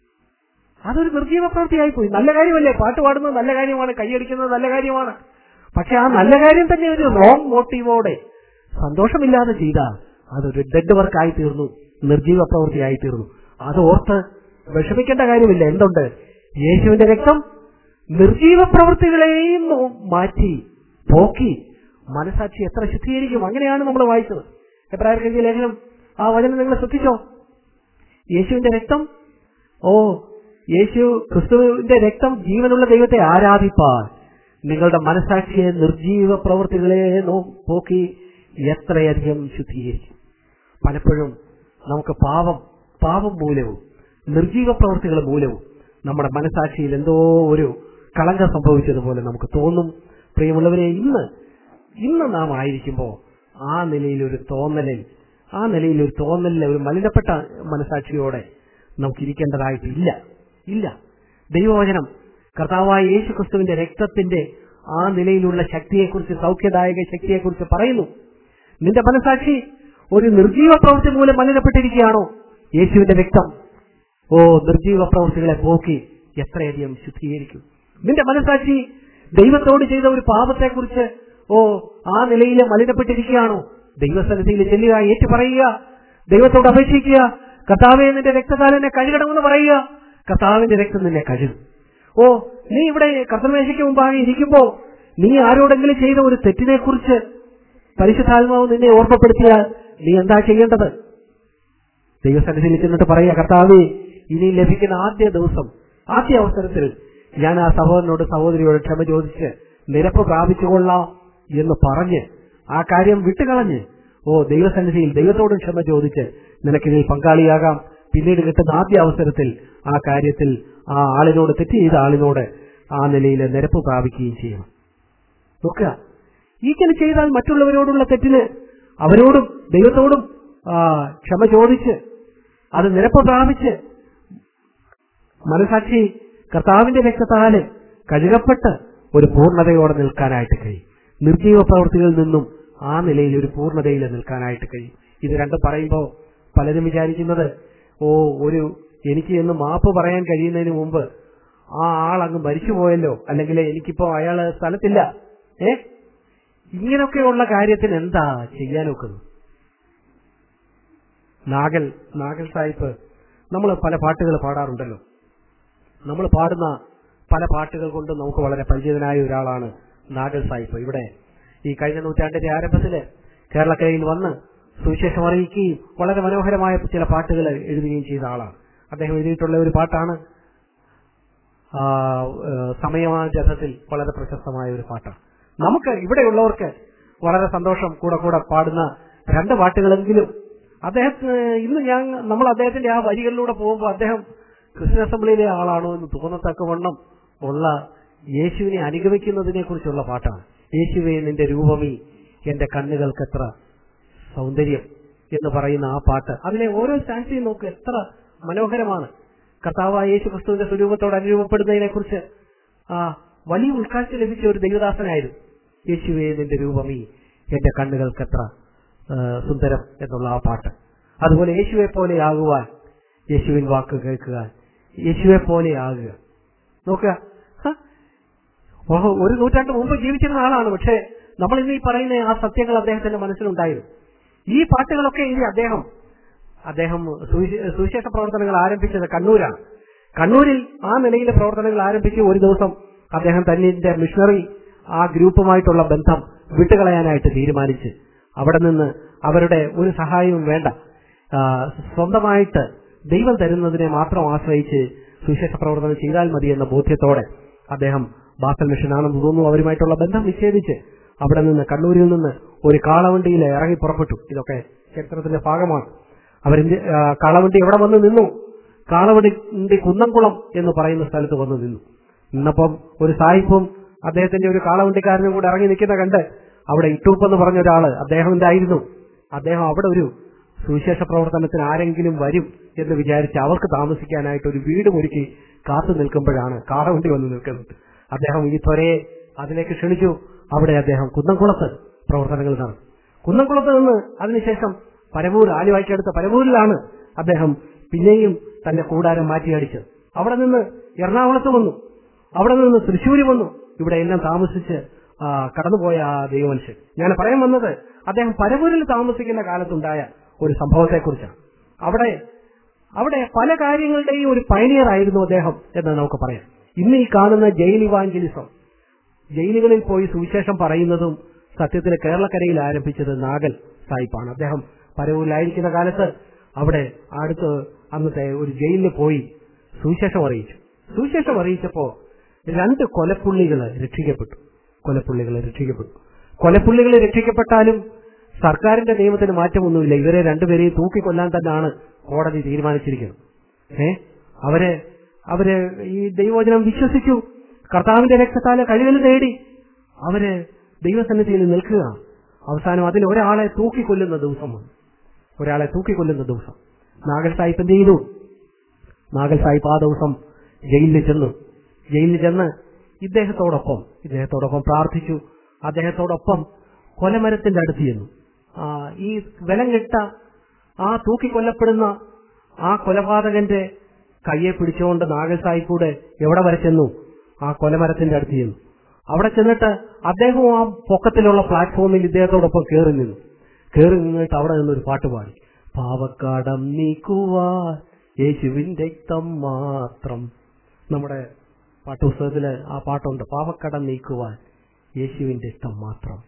അതൊരു നിർജീവ പ്രവൃത്തിയായി പോയി നല്ല കാര്യമല്ലേ പാട്ട് പാടുന്നത് നല്ല കാര്യമാണ് കൈയടിക്കുന്നത് നല്ല കാര്യമാണ് പക്ഷെ ആ നല്ല കാര്യം തന്നെ ഒരു റോങ് മോട്ടീവോടെ സന്തോഷമില്ലാതെ ചെയ്താൽ അതൊരു ഡെഡ് വർക്കായി തീർന്നു നിർജീവ പ്രവൃത്തിയായി തീർന്നു അത് ഓർത്ത് വിഷമിക്കേണ്ട കാര്യമില്ല എന്തുണ്ട് യേശുവിന്റെ രക്തം നിർജീവ പ്രവൃത്തികളെയും നോ- മാറ്റി പോക്കി മനസാക്ഷി എത്ര ശുദ്ധീകരിക്കും അങ്ങനെയാണ് നമ്മൾ വായിച്ചത് എബ്രാഹിം എഴുതിയ ലേഖനം ആ വചനം നിങ്ങൾ ശ്രദ്ധിച്ചോ യേശുവിന്റെ രക്തം ഓ യേശു ക്രിസ്തുവിന്റെ രക്തം ജീവനുള്ള ദൈവത്തെ ആരാധിപ്പാൻ നിങ്ങളുടെ മനസാക്ഷിയെ നിർജീവ പ്രവൃത്തികളെ നോ പോക്കി എത്രയധികം ശുദ്ധീകരിക്കും പലപ്പോഴും നമുക്ക് പാപം പാപം മൂലവും നിർജീവ പ്രവൃത്തികൾ മൂലവും നമ്മുടെ മനസാക്ഷിയിൽ എന്തോ ഒരു കളങ്കം സംഭവിച്ചതുപോലെ നമുക്ക് തോന്നും പ്രിയമുള്ളവരെ ഇന്ന് ഇന്ന് നാം ആയിരിക്കുമ്പോൾ ആ നിലയിൽ ഒരു തോന്നലിൽ ആ നിലയിൽ ഒരു തോന്നലിൽ ഒരു മലിനപ്പെട്ട മനസാക്ഷിയോടെ നമുക്ക് ഇരിക്കേണ്ടതായിട്ടില്ല ഇല്ല ദൈവവചനം കർത്താവായ യേശു ക്രിസ്തുവിന്റെ രക്തത്തിന്റെ ആ നിലയിലുള്ള ശക്തിയെക്കുറിച്ച് സൗഖ്യദായക ശക്തിയെക്കുറിച്ച് പറയുന്നു നിന്റെ മനസാക്ഷി ഒരു നിർജീവ പ്രവൃത്തി മൂലം മലിനപ്പെട്ടിരിക്കുകയാണോ യേശുവിന്റെ രക്തം ഓ നിർജീവ പ്രവൃത്തികളെ പോക്കി എത്രയധികം ശുദ്ധീകരിക്കും നിന്റെ മനസാക്ഷി ദൈവത്തോട് ചെയ്ത ഒരു പാപത്തെക്കുറിച്ച് ഓ ആ നിലയിൽ മലിനപ്പെട്ടിരിക്കുകയാണോ ദൈവസന്നിധിയിൽ ചെല്ലുക ഏറ്റു പറയുക ദൈവത്തോട് അപേക്ഷിക്കുക കർത്താവെ നിന്റെ രക്തത്താൽ എന്നെ കഴുകണമെന്ന് പറയുക കർത്താവിന്റെ രക്തം നിന്നെ കഴുകും ഓ നീ ഇവിടെ കർത്തമേശയ്ക്ക് മുമ്പാകെ ഇരിക്കുമ്പോ നീ ആരോടെങ്കിലും ചെയ്ത ഒരു തെറ്റിനെ കുറിച്ച് പരിശുദ്ധാത്മാവ് നിന്നെ ഓർമ്മപ്പെടുത്തിയാൽ നീ എന്താ ചെയ്യേണ്ടത് ദൈവസന്നിധിയിൽ ചെന്നിട്ട് പറയുക കർത്താവെ ഇനി ലഭിക്കുന്ന ആദ്യ ദിവസം ആദ്യ അവസരത്തിൽ ഞാൻ ആ സഹോദരനോട് സഹോദരിയോട് ക്ഷമ ചോദിച്ച് നിരപ്പ് പ്രാപിച്ചുകൊള്ളാം എന്ന് പറഞ്ഞ് ആ കാര്യം വിട്ടുകളഞ്ഞ് ഓ ദൈവസന്നിധിയിൽ ദൈവത്തോടും ക്ഷമ ചോദിച്ച് നിനക്കിതിൽ പങ്കാളിയാകാം പിന്നീട് കിട്ടുന്ന ആദ്യ അവസരത്തിൽ ആ കാര്യത്തിൽ ആ ആളിനോട് തെറ്റ് ചെയ്ത ആളിനോട് ആ നിലയിൽ നിരപ്പ് പ്രാപിക്കുകയും ചെയ്യണം നോക്കുക ഇങ്ങനെ ചെയ്താൽ മറ്റുള്ളവരോടുള്ള തെറ്റിന് അവരോടും ദൈവത്തോടും ആ, ക്ഷമ ചോദിച്ച് അത് നിരപ്പ് പ്രാപിച്ച് മനസാക്ഷി കർത്താവിന്റെ രക്തത്താല് കഴുകപ്പെട്ട് ഒരു പൂർണ്ണതയോടെ നിൽക്കാനായിട്ട് കഴിയും നിർജീവ പ്രവൃത്തികളിൽ നിന്നും ആ നിലയിൽ ഒരു പൂർണ്ണതയിൽ നിൽക്കാനായിട്ട് കഴിയും ഇത് രണ്ടും പറയുമ്പോൾ പലരും വിചാരിക്കുന്നത് ഓ ഒരു എനിക്ക് എന്ന് മാപ്പ് പറയാൻ കഴിയുന്നതിന് മുമ്പ് ആ ആൾ അങ്ങ് മരിച്ചുപോയല്ലോ അല്ലെങ്കിൽ എനിക്കിപ്പോ അയാള് സ്ഥലത്തില്ല ഏ ഇങ്ങനൊക്കെയുള്ള കാര്യത്തിന് എന്താ ചെയ്യാനൊക്കുന്നത് നാഗൽ നാഗൽ സാഹിബ് നമ്മൾ പല പാട്ടുകൾ പാടാറുണ്ടല്ലോ നമ്മൾ പാടുന്ന പല പാട്ടുകൾ കൊണ്ട് നമുക്ക് വളരെ പരിചിതനായ ഒരാളാണ് നാഗൽ സാഹിബ് ഇവിടെ ഈ കഴിഞ്ഞ നൂറ്റാണ്ടിന്റെ ആരംഭത്തില് കേരളക്കരയിൽ വന്ന് സുവിശേഷം അറിയിക്കുകയും വളരെ മനോഹരമായ ചില പാട്ടുകൾ എഴുതുകയും ചെയ്ത ആളാണ് അദ്ദേഹം എഴുതിയിട്ടുള്ള ഒരു പാട്ടാണ് ആ, ഏ, സമയമാചരണത്തിൽ വളരെ പ്രശസ്തമായ ഒരു പാട്ടാണ് നമുക്ക് ഇവിടെയുള്ളവർക്ക് വളരെ സന്തോഷം കൂടെ കൂടെ പാടുന്ന രണ്ട് പാട്ടുകളെങ്കിലും അദ്ദേഹത്തിന് ഇന്ന് ഞാൻ നമ്മൾ അദ്ദേഹത്തിന്റെ ആ വരികളിലൂടെ പോകുമ്പോൾ അദ്ദേഹം ക്രിസ്ത്യൻ അസംബ്ലിയിലെ ആളാണോ എന്ന് തോന്നത്തക്കവണ്ണം ഉള്ള യേശുവിനെ അനുഗമിക്കുന്നതിനെ കുറിച്ചുള്ള പാട്ടാണ് യേശുവെ നിന്റെ രൂപമീ എന്റെ കണ്ണുകൾക്ക് സൗന്ദര്യം എന്ന് പറയുന്ന ആ പാട്ട് അതിലെ ഓരോ സ്റ്റാൻസിയും നോക്ക് എത്ര മനോഹരമാണ് കർത്താവായ യേശു ക്രിസ്തുവിന്റെ സ്വരൂപത്തോട് അനുരൂപപ്പെടുന്നതിനെ കുറിച്ച് ആ വലിയ ഉൾക്കാഴ്ച ലഭിച്ച ഒരു ദൈവദാസനായിരുന്നു യേശുവേ നിന്റെ രൂപമീ എന്റെ കണ്ണുകൾക്കെത്ര ആ, സുന്ദരം എന്നുള്ള ആ പാട്ട് അതുപോലെ യേശുവെ പോലെ ആകുവാൻ യേശുവിൻ വാക്ക് കേൾക്കുക യേശുവെ പോലെ ആകുക നോക്കുക ഹ? ഓഹോ ഒരു നൂറ്റാണ്ട് മുമ്പ് ജീവിച്ചിരുന്ന ആളാണ് പക്ഷേ നമ്മൾ ഇന്ന് ഈ പറയുന്ന ആ സത്യങ്ങൾ അദ്ദേഹത്തിന്റെ മനസ്സിലുണ്ടായിരുന്നു ഈ പാട്ടുകളൊക്കെ എഴുതി അദ്ദേഹം അദ്ദേഹം സുവിശേ- സുവിശേഷ പ്രവർത്തനങ്ങൾ ആരംഭിച്ചത് കണ്ണൂരാണ് കണ്ണൂരിൽ ആ നിലയിലെ പ്രവർത്തനങ്ങൾ ആരംഭിച്ച് ഒരു ദിവസം അദ്ദേഹം തന്നെ മിഷണറി ആ ഗ്രൂപ്പുമായിട്ടുള്ള ബന്ധം വിട്ടുകളയാനായിട്ട് തീരുമാനിച്ച് അവിടെ നിന്ന് അവരുടെ ഒരു സഹായവും വേണ്ട ആ, സ്വന്തമായിട്ട് ദൈവം തരുന്നതിനെ മാത്രം ആശ്രയിച്ച് സുവിശേഷ പ്രവർത്തനം ചെയ്താൽ മതി എന്ന ബോധ്യത്തോടെ അദ്ദേഹം ബാസൽ മിഷനാണെന്ന് തോന്നുന്നു അവരുമായിട്ടുള്ള ബന്ധം വിച്ഛേദിച്ച് അവിടെ നിന്ന് കണ്ണൂരിൽ നിന്ന് ഒരു കാളവണ്ടിയിൽ ഇറങ്ങി പുറപ്പെട്ടു ഇതൊക്കെ ചരിത്രത്തിന്റെ ഭാഗമാണ് അവരിന്റെ ആ, കാളവണ്ടി എവിടെ വന്ന് നിന്നു കാളവണ്ടി കുന്നംകുളം എന്ന് പറയുന്ന സ്ഥലത്ത് വന്ന് നിന്നു നിന്നപ്പം ഒരു സായിപ്പും അദ്ദേഹത്തിന്റെ ഒരു കാളവണ്ടിക്കാരനും കൂടെ ഇറങ്ങി നിൽക്കുന്ന കണ്ട് അവിടെ ഇട്ടൂപ്പ് എന്ന് പറഞ്ഞ ഒരാള് അദ്ദേഹത്തിന്റെ ആയിരുന്നു അദ്ദേഹം അവിടെ ഒരു സുവിശേഷ പ്രവർത്തനത്തിന് ആരെങ്കിലും വരും എന്ന് വിചാരിച്ച് അവർക്ക് താമസിക്കാനായിട്ട് ഒരു വീട് ഒരുക്കി കാത്തു നിൽക്കുമ്പോഴാണ് കാളവണ്ടി വന്ന് നിൽക്കുന്നത് അദ്ദേഹം ഈ ത്വരയെ അതിലേക്ക് ക്ഷണിച്ചു അവിടെ അദ്ദേഹം കുന്നംകുളത്ത് പ്രവർത്തനങ്ങൾ നടന്നു കുന്നംകുളത്ത് നിന്ന് അതിനുശേഷം പരമൂർ ആലുവായ്ക്കടുത്ത പരമൂരിലാണ് അദ്ദേഹം പിന്നെയും തന്റെ കൂടാരം മാറ്റിയടിച്ചത് അവിടെ നിന്ന് എറണാകുളത്ത് വന്നു അവിടെ നിന്ന് തൃശ്ശൂര് വന്നു ഇവിടെ എല്ലാം താമസിച്ച് ആ, കടന്നുപോയ ആ ദൈവമനുഷ്യൻ ഞാൻ പറയാൻ വന്നത് അദ്ദേഹം പരമൂരിൽ താമസിക്കുന്ന കാലത്തുണ്ടായ ഒരു സംഭവത്തെക്കുറിച്ചാണ് അവിടെ അവിടെ പല കാര്യങ്ങളുടെയും ഒരു പയനിയർ ആയിരുന്നു അദ്ദേഹം എന്ന് നമുക്ക് പറയാം ഇന്ന് ഈ കാണുന്ന ജയിൽ ഇവാഞ്ചലിസം ജയിലുകളിൽ പോയി സുവിശേഷം പറയുന്നതും സത്യത്തിൽ കേരളക്കരയിൽ ആരംഭിച്ചത് നാഗൽ സായിപ്പാണ് അദ്ദേഹം പരവൂരിലായിരിക്കുന്ന കാലത്ത് അവിടെ അടുത്ത് അന്നത്തെ ഒരു ജയിലിൽ പോയി സുവിശേഷം അറിയിച്ചു സുവിശേഷം അറിയിച്ചപ്പോ രണ്ട് കൊലപ്പുള്ളികൾ രക്ഷിക്കപ്പെട്ടു കൊലപ്പുള്ളികൾ രക്ഷിക്കപ്പെട്ടു കൊലപ്പുള്ളികൾ രക്ഷിക്കപ്പെട്ടാലും സർക്കാരിന്റെ നിയമത്തിന് മാറ്റമൊന്നുമില്ല ഇവരെ രണ്ടുപേരെയും തൂക്കിക്കൊല്ലാൻ തന്നെയാണ് കോടതി തീരുമാനിച്ചിരിക്കുന്നത് ഏ അവര് അവര് ഈ ദൈവവചനം വിശ്വസിച്ചു കർത്താവിന്റെ രക്തത്താല് കഴിവൽ നേടി അവര് ദൈവസന്നിധിയിൽ നിൽക്കുക അവസാനം അതിൽ ഒരാളെ തൂക്കിക്കൊല്ലുന്ന ദിവസം വന്നു ഒരാളെ തൂക്കിക്കൊല്ലുന്ന ദിവസം നാഗൽ സാഹിബ് എന്ത് ചെയ്തു നാഗൽ സാഹിബ് ആ ദിവസം ജയിലിൽ ചെന്നു ജയിലിൽ ചെന്ന് ഇദ്ദേഹത്തോടൊപ്പം ഇദ്ദേഹത്തോടൊപ്പം പ്രാർത്ഥിച്ചു അദ്ദേഹത്തോടൊപ്പം കൊലമരത്തിന്റെ അടുത്ത് ചെന്നു ആ, ഈ ബലം കെട്ട ആ തൂക്കിക്കൊല്ലപ്പെടുന്ന ആ കൊലപാതകന്റെ കയ്യെ പിടിച്ചുകൊണ്ട് നാഗൽ സായിക്കൂടെ എവിടെ വരെ ചെന്നു ആ കൊലമരത്തിന്റെ അടുത്ത് ചെന്നു അവിടെ ചെന്നിട്ട് അദ്ദേഹവും ആ പൊക്കത്തിലുള്ള പ്ലാറ്റ്ഫോമിൽ ഇദ്ദേഹത്തോടൊപ്പം കയറി നിന്നു കയറി നിന്നിട്ട് അവിടെ നിന്നൊരു പാട്ട് പാടി പാവക്കാടം നീക്കുവാൻ യേശുവിന്റെ രക്തം മാത്രം നമ്മുടെ പാട്ടുപുസ്തകത്തില് ആ പാട്ടുണ്ട് പാവക്കടം നീക്കുവാൻ യേശുവിന്റെ രക്തം മാത്രം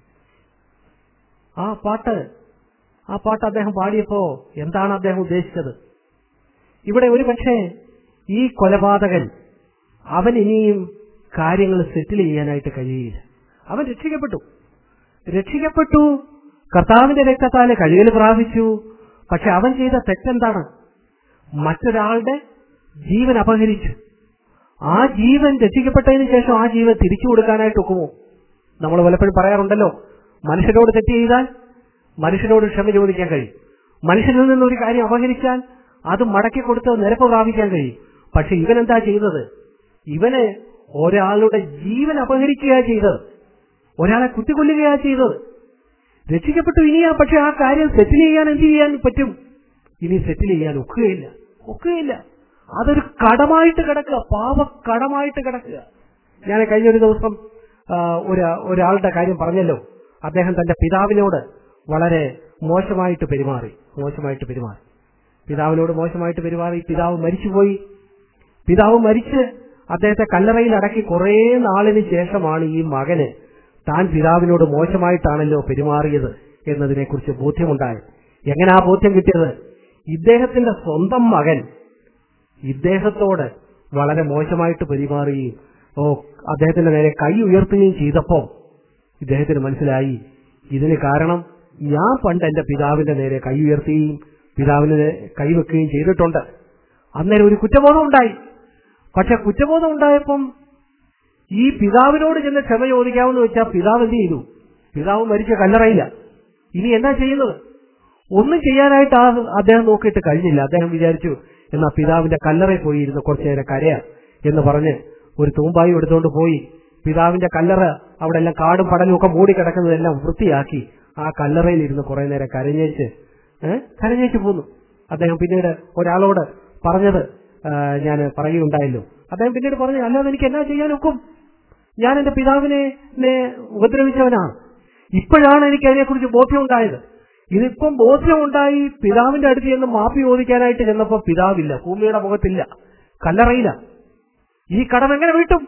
ആ പാട്ട് ആ പാട്ട് അദ്ദേഹം പാടിയപ്പോ എന്താണ് അദ്ദേഹം ഉദ്ദേശിച്ചത് ഇവിടെ ഒരു പക്ഷേ ഈ കൊലപാതകൻ അവൻ ഇനിയും കാര്യങ്ങൾ സെറ്റിൽ ചെയ്യാനായിട്ട് കഴിയില്ല അവൻ രക്ഷിക്കപ്പെട്ടു രക്ഷിക്കപ്പെട്ടു കർത്താവിന്റെ രക്തത്താല് കഴുകൽ പ്രാപിച്ചു പക്ഷെ അവൻ ചെയ്ത തെറ്റെന്താണ് മറ്റൊരാളുടെ ജീവൻ അപഹരിച്ചു ആ ജീവൻ രക്ഷിക്കപ്പെട്ടതിന് ശേഷം ആ ജീവൻ തിരിച്ചു കൊടുക്കാനായിട്ട് ഒക്കുമോ നമ്മൾ പലപ്പോഴും പറയാറുണ്ടല്ലോ മനുഷ്യരോട് തെറ്റ് ചെയ്താൽ മനുഷ്യരോട് ക്ഷമ ചോദിക്കാൻ കഴിയും മനുഷ്യനിൽ നിന്ന് ഒരു കാര്യം അപഹരിച്ചാൽ അത് മടക്കി കൊടുത്ത് നിരപ്പ് പ്രാപിക്കാൻ കഴിയും പക്ഷെ ഇവൻ എന്താ ചെയ്തത് ഇവന് ഒരാളുടെ ജീവൻ അപഹരിക്കുക ചെയ്തത് ഒരാളെ കുത്തിക്കൊല്ലുകയാ ചെയ്തത് രക്ഷിക്കപ്പെട്ടു ഇനിയാ പക്ഷെ ആ കാര്യം സെറ്റിൽ ചെയ്യാൻ എന്ത് ചെയ്യാൻ പറ്റും ഇനി സെറ്റിൽ ചെയ്യാൻ ഒക്കുകയില്ല ഒക്കുകയില്ല അതൊരു കടമായിട്ട് കിടക്കുക പാവ കടമായിട്ട് കിടക്കുക ഞാൻ കഴിഞ്ഞ ഒരു ദിവസം ആ, ഒരു ഒരാളുടെ കാര്യം പറഞ്ഞല്ലോ അദ്ദേഹം തന്റെ പിതാവിനോട് വളരെ മോശമായിട്ട് പെരുമാറി മോശമായിട്ട് പെരുമാറി പിതാവിനോട് മോശമായിട്ട് പെരുമാറി പിതാവ് മരിച്ചുപോയി പിതാവ് മരിച്ച് അദ്ദേഹത്തെ കല്ലറയിൽ അടക്കി കുറേ നാളിന് ശേഷമാണ് ഈ മകന് താൻ പിതാവിനോട് മോശമായിട്ടാണല്ലോ പെരുമാറിയത് എന്നതിനെക്കുറിച്ച് ബോധ്യമുണ്ടായത് എങ്ങനെ ആ ബോധ്യം കിട്ടിയത് ഇദ്ദേഹത്തിന്റെ സ്വന്തം മകൻ ഇദ്ദേഹത്തോട് വളരെ മോശമായിട്ട് പെരുമാറുകയും ഓ അദ്ദേഹത്തിന്റെ നേരെ കൈ ഉയർത്തുകയും ചെയ്തപ്പോ ഇദ്ദേഹത്തിന് മനസ്സിലായി ഇതിന് കാരണം ഞാൻ പണ്ട് എന്റെ പിതാവിന്റെ നേരെ കൈ ഉയർത്തുകയും പിതാവിന് നേ- കൈവെക്കുകയും ചെയ്തിട്ടുണ്ട് അന്നേരം ഒരു കുറ്റബോധം ഉണ്ടായി പക്ഷെ കുറ്റബോധം ഉണ്ടായപ്പം ഈ പിതാവിനോട് ചെന്ന് ക്ഷമ ചോദിക്കാമെന്ന് വെച്ചാൽ പിതാവ് എന്ത് ചെയ്തു പിതാവ് മരിച്ച കല്ലറയില്ല ഇനി എന്താ ചെയ്യുന്നത് ഒന്നും ചെയ്യാനായിട്ട് ആ അദ്ദേഹം നോക്കിയിട്ട് കഴിഞ്ഞില്ല അദ്ദേഹം വിചാരിച്ചു എന്നാ പിതാവിന്റെ കല്ലറയിൽ പോയി ഇരുന്ന് കുറച്ചു നേരം കരയാ എന്ന് പറഞ്ഞ് ഒരു തൂമ്പായി എടുത്തുകൊണ്ട് പോയി പിതാവിന്റെ കല്ലറ അവിടെ എല്ലാം കാടും പടലും ഒക്കെ മൂടി കിടക്കുന്നതെല്ലാം വൃത്തിയാക്കി ആ കല്ലറയിൽ ഇരുന്ന് കുറെ നേരം കരഞ്ഞേച്ച് ഏഹ് കരഞ്ഞേച്ച് പോന്നു അദ്ദേഹം പിന്നീട് ഒരാളോട് പറഞ്ഞത് ഞാൻ പറയുകയുണ്ടായല്ലോ അദ്ദേഹം പിന്നീട് പറഞ്ഞു അല്ലാതെ എനിക്ക് എന്നാ ചെയ്യാനൊക്കും ഞാൻ എന്റെ പിതാവിനെ നെ ഉപദ്രവിച്ചവനാണ് ഇപ്പോഴാണ് എനിക്ക് അതിനെക്കുറിച്ച് ബോധ്യമുണ്ടായത് ഇതിപ്പം ബോധ്യമുണ്ടായി പിതാവിന്റെ അടുത്ത് ചെന്ന് മാപ്പി ചോദിക്കാനായിട്ട് ചെന്നപ്പോ പിതാവില്ല ഭൂമിയുടെ മുഖത്തില്ല കല്ലറയില്ല ഈ കടം എങ്ങനെ വീട്ടും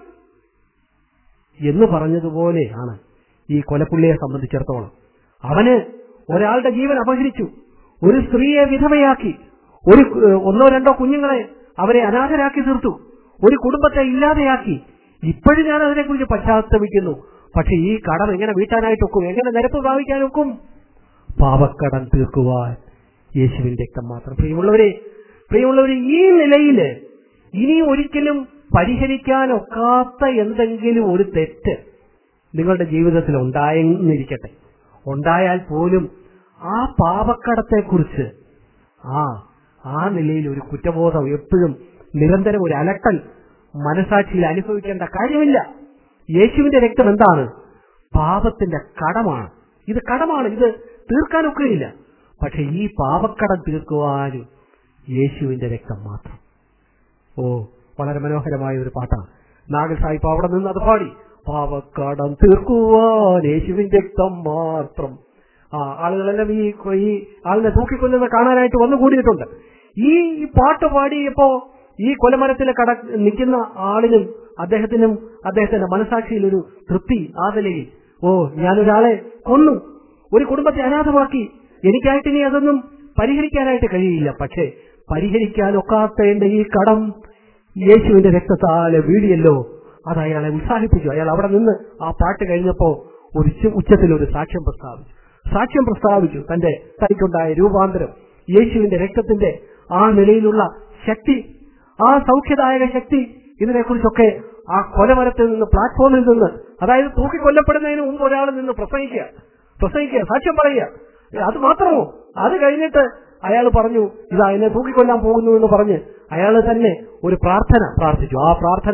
എന്ന് പറഞ്ഞതുപോലെയാണ് ഈ കൊലപ്പുള്ളിയെ സംബന്ധിച്ചിടത്തോളം അവന് ഒരാളുടെ ജീവൻ അപഹരിച്ചു ഒരു സ്ത്രീയെ വിധവയാക്കി ഒരു ഏഹ്, ഒന്നോ രണ്ടോ കുഞ്ഞുങ്ങളെ അവരെ അനാഥരാക്കി തീർത്തു ഒരു കുടുംബത്തെ ഇല്ലാതെയാക്കി ഇപ്പോഴും ഞാൻ അതിനെക്കുറിച്ച് പശ്ചാത്തപിക്കുന്നു പക്ഷെ ഈ കടം എങ്ങനെ വീട്ടാനായിട്ട് ഒക്കും എങ്ങനെ നിരപ്പ് പ്രാപിക്കാൻ ഒക്കും പാപക്കടം തീർക്കുവാൻ യേശുവിന്റെ രക്തം മാത്രം പ്രിയമുള്ളവരെ പ്രിയമുള്ളവരെ ഈ നിലയില് ഇനി ഒരിക്കലും പരിഹരിക്കാനൊക്കാത്ത എന്തെങ്കിലും ഒരു തെറ്റ് നിങ്ങളുടെ ജീവിതത്തിൽ ഉണ്ടായെന്നിരിക്കട്ടെ ഉണ്ടായാൽ പോലും ആ പാപക്കടത്തെക്കുറിച്ച് ആ ആ നിലയിൽ ഒരു കുറ്റബോധം എപ്പോഴും നിരന്തരം ഒരു അലട്ടൽ മനസാക്ഷിയിൽ അനുഭവിക്കേണ്ട കാര്യമില്ല യേശുവിന്റെ രക്തം എന്താണ് പാപത്തിന്റെ കടമാണ് ഇത് കടമാണ് ഇത് തീർക്കാനൊക്കുകയില്ല പക്ഷെ ഈ പാപക്കടം തീർക്കുവാനും യേശുവിന്റെ രക്തം മാത്രം ഓ വളരെ മനോഹരമായ ഒരു പാട്ടാണ് നാഗൽ സാഹിബ് അവിടെ നിന്ന് അത് പാടി പാവക്കടം തീർക്കുവാൻ യേശുവിന്റെ രക്തം മാത്രം ആ ആളുകളെല്ലാം ഈ ഈ ആളിനെ തൂക്കിക്കൊല്ലുന്നത് കാണാനായിട്ട് വന്നു കൂടിയിട്ടുണ്ട് ഈ ഈ പാട്ട് പാടിയപ്പോ ഈ കൊലമരത്തിൽ കട നിൽക്കുന്ന ആളിനും അദ്ദേഹത്തിനും അദ്ദേഹത്തിന്റെ മനസാക്ഷിയിൽ ഒരു തൃപ്തി ആ നിലയിൽ ഓ ഞാനൊരാളെ കൊന്നു ഒരു കുടുംബത്തെ അനാഥമാക്കി എനിക്കായിട്ട് ഇനി അതൊന്നും പരിഹരിക്കാനായിട്ട് കഴിയില്ല പക്ഷേ പരിഹരിക്കാനൊക്കാത്ത എന്റെ ഈ കടം യേശുവിന്റെ രക്തത്താലെ വീടിയല്ലോ അത് അയാളെ ഉത്സാഹിപ്പിച്ചു അയാൾ അവിടെ നിന്ന് ആ പാട്ട് കഴിഞ്ഞപ്പോ ഒരു ഉച്ച- ഉച്ചത്തിൽ ഒരു സാക്ഷ്യം പ്രസ്താവിച്ചു സാക്ഷ്യം പ്രസ്താവിച്ചു തന്റെ തനിക്കുണ്ടായ രൂപാന്തരം യേശുവിന്റെ രക്തത്തിന്റെ ആ നിലയിലുള്ള ശക്തി ആ സൗഖ്യദായക ശക്തി ഇതിനെക്കുറിച്ചൊക്കെ ആ കൊലമരത്തിൽ നിന്ന് പ്ലാറ്റ്ഫോമിൽ നിന്ന് അതായത് തൂക്കിക്കൊല്ലപ്പെടുന്നതിന് മുമ്പ് ഒരാൾ നിന്ന് പ്രസംഗിക്കുക പ്രസംഗിക്കുക സാക്ഷ്യം പറയുക ഏ, അത് മാത്രമോ അത് കഴിഞ്ഞിട്ട് അയാൾ പറഞ്ഞു ഇതാ എന്നെ തൂക്കിക്കൊല്ലാൻ പോകുന്നു എന്ന് പറഞ്ഞ് അയാൾ തന്നെ ഒരു പ്രാർത്ഥന പ്രാർത്ഥിച്ചു ആ പ്രാർത്ഥന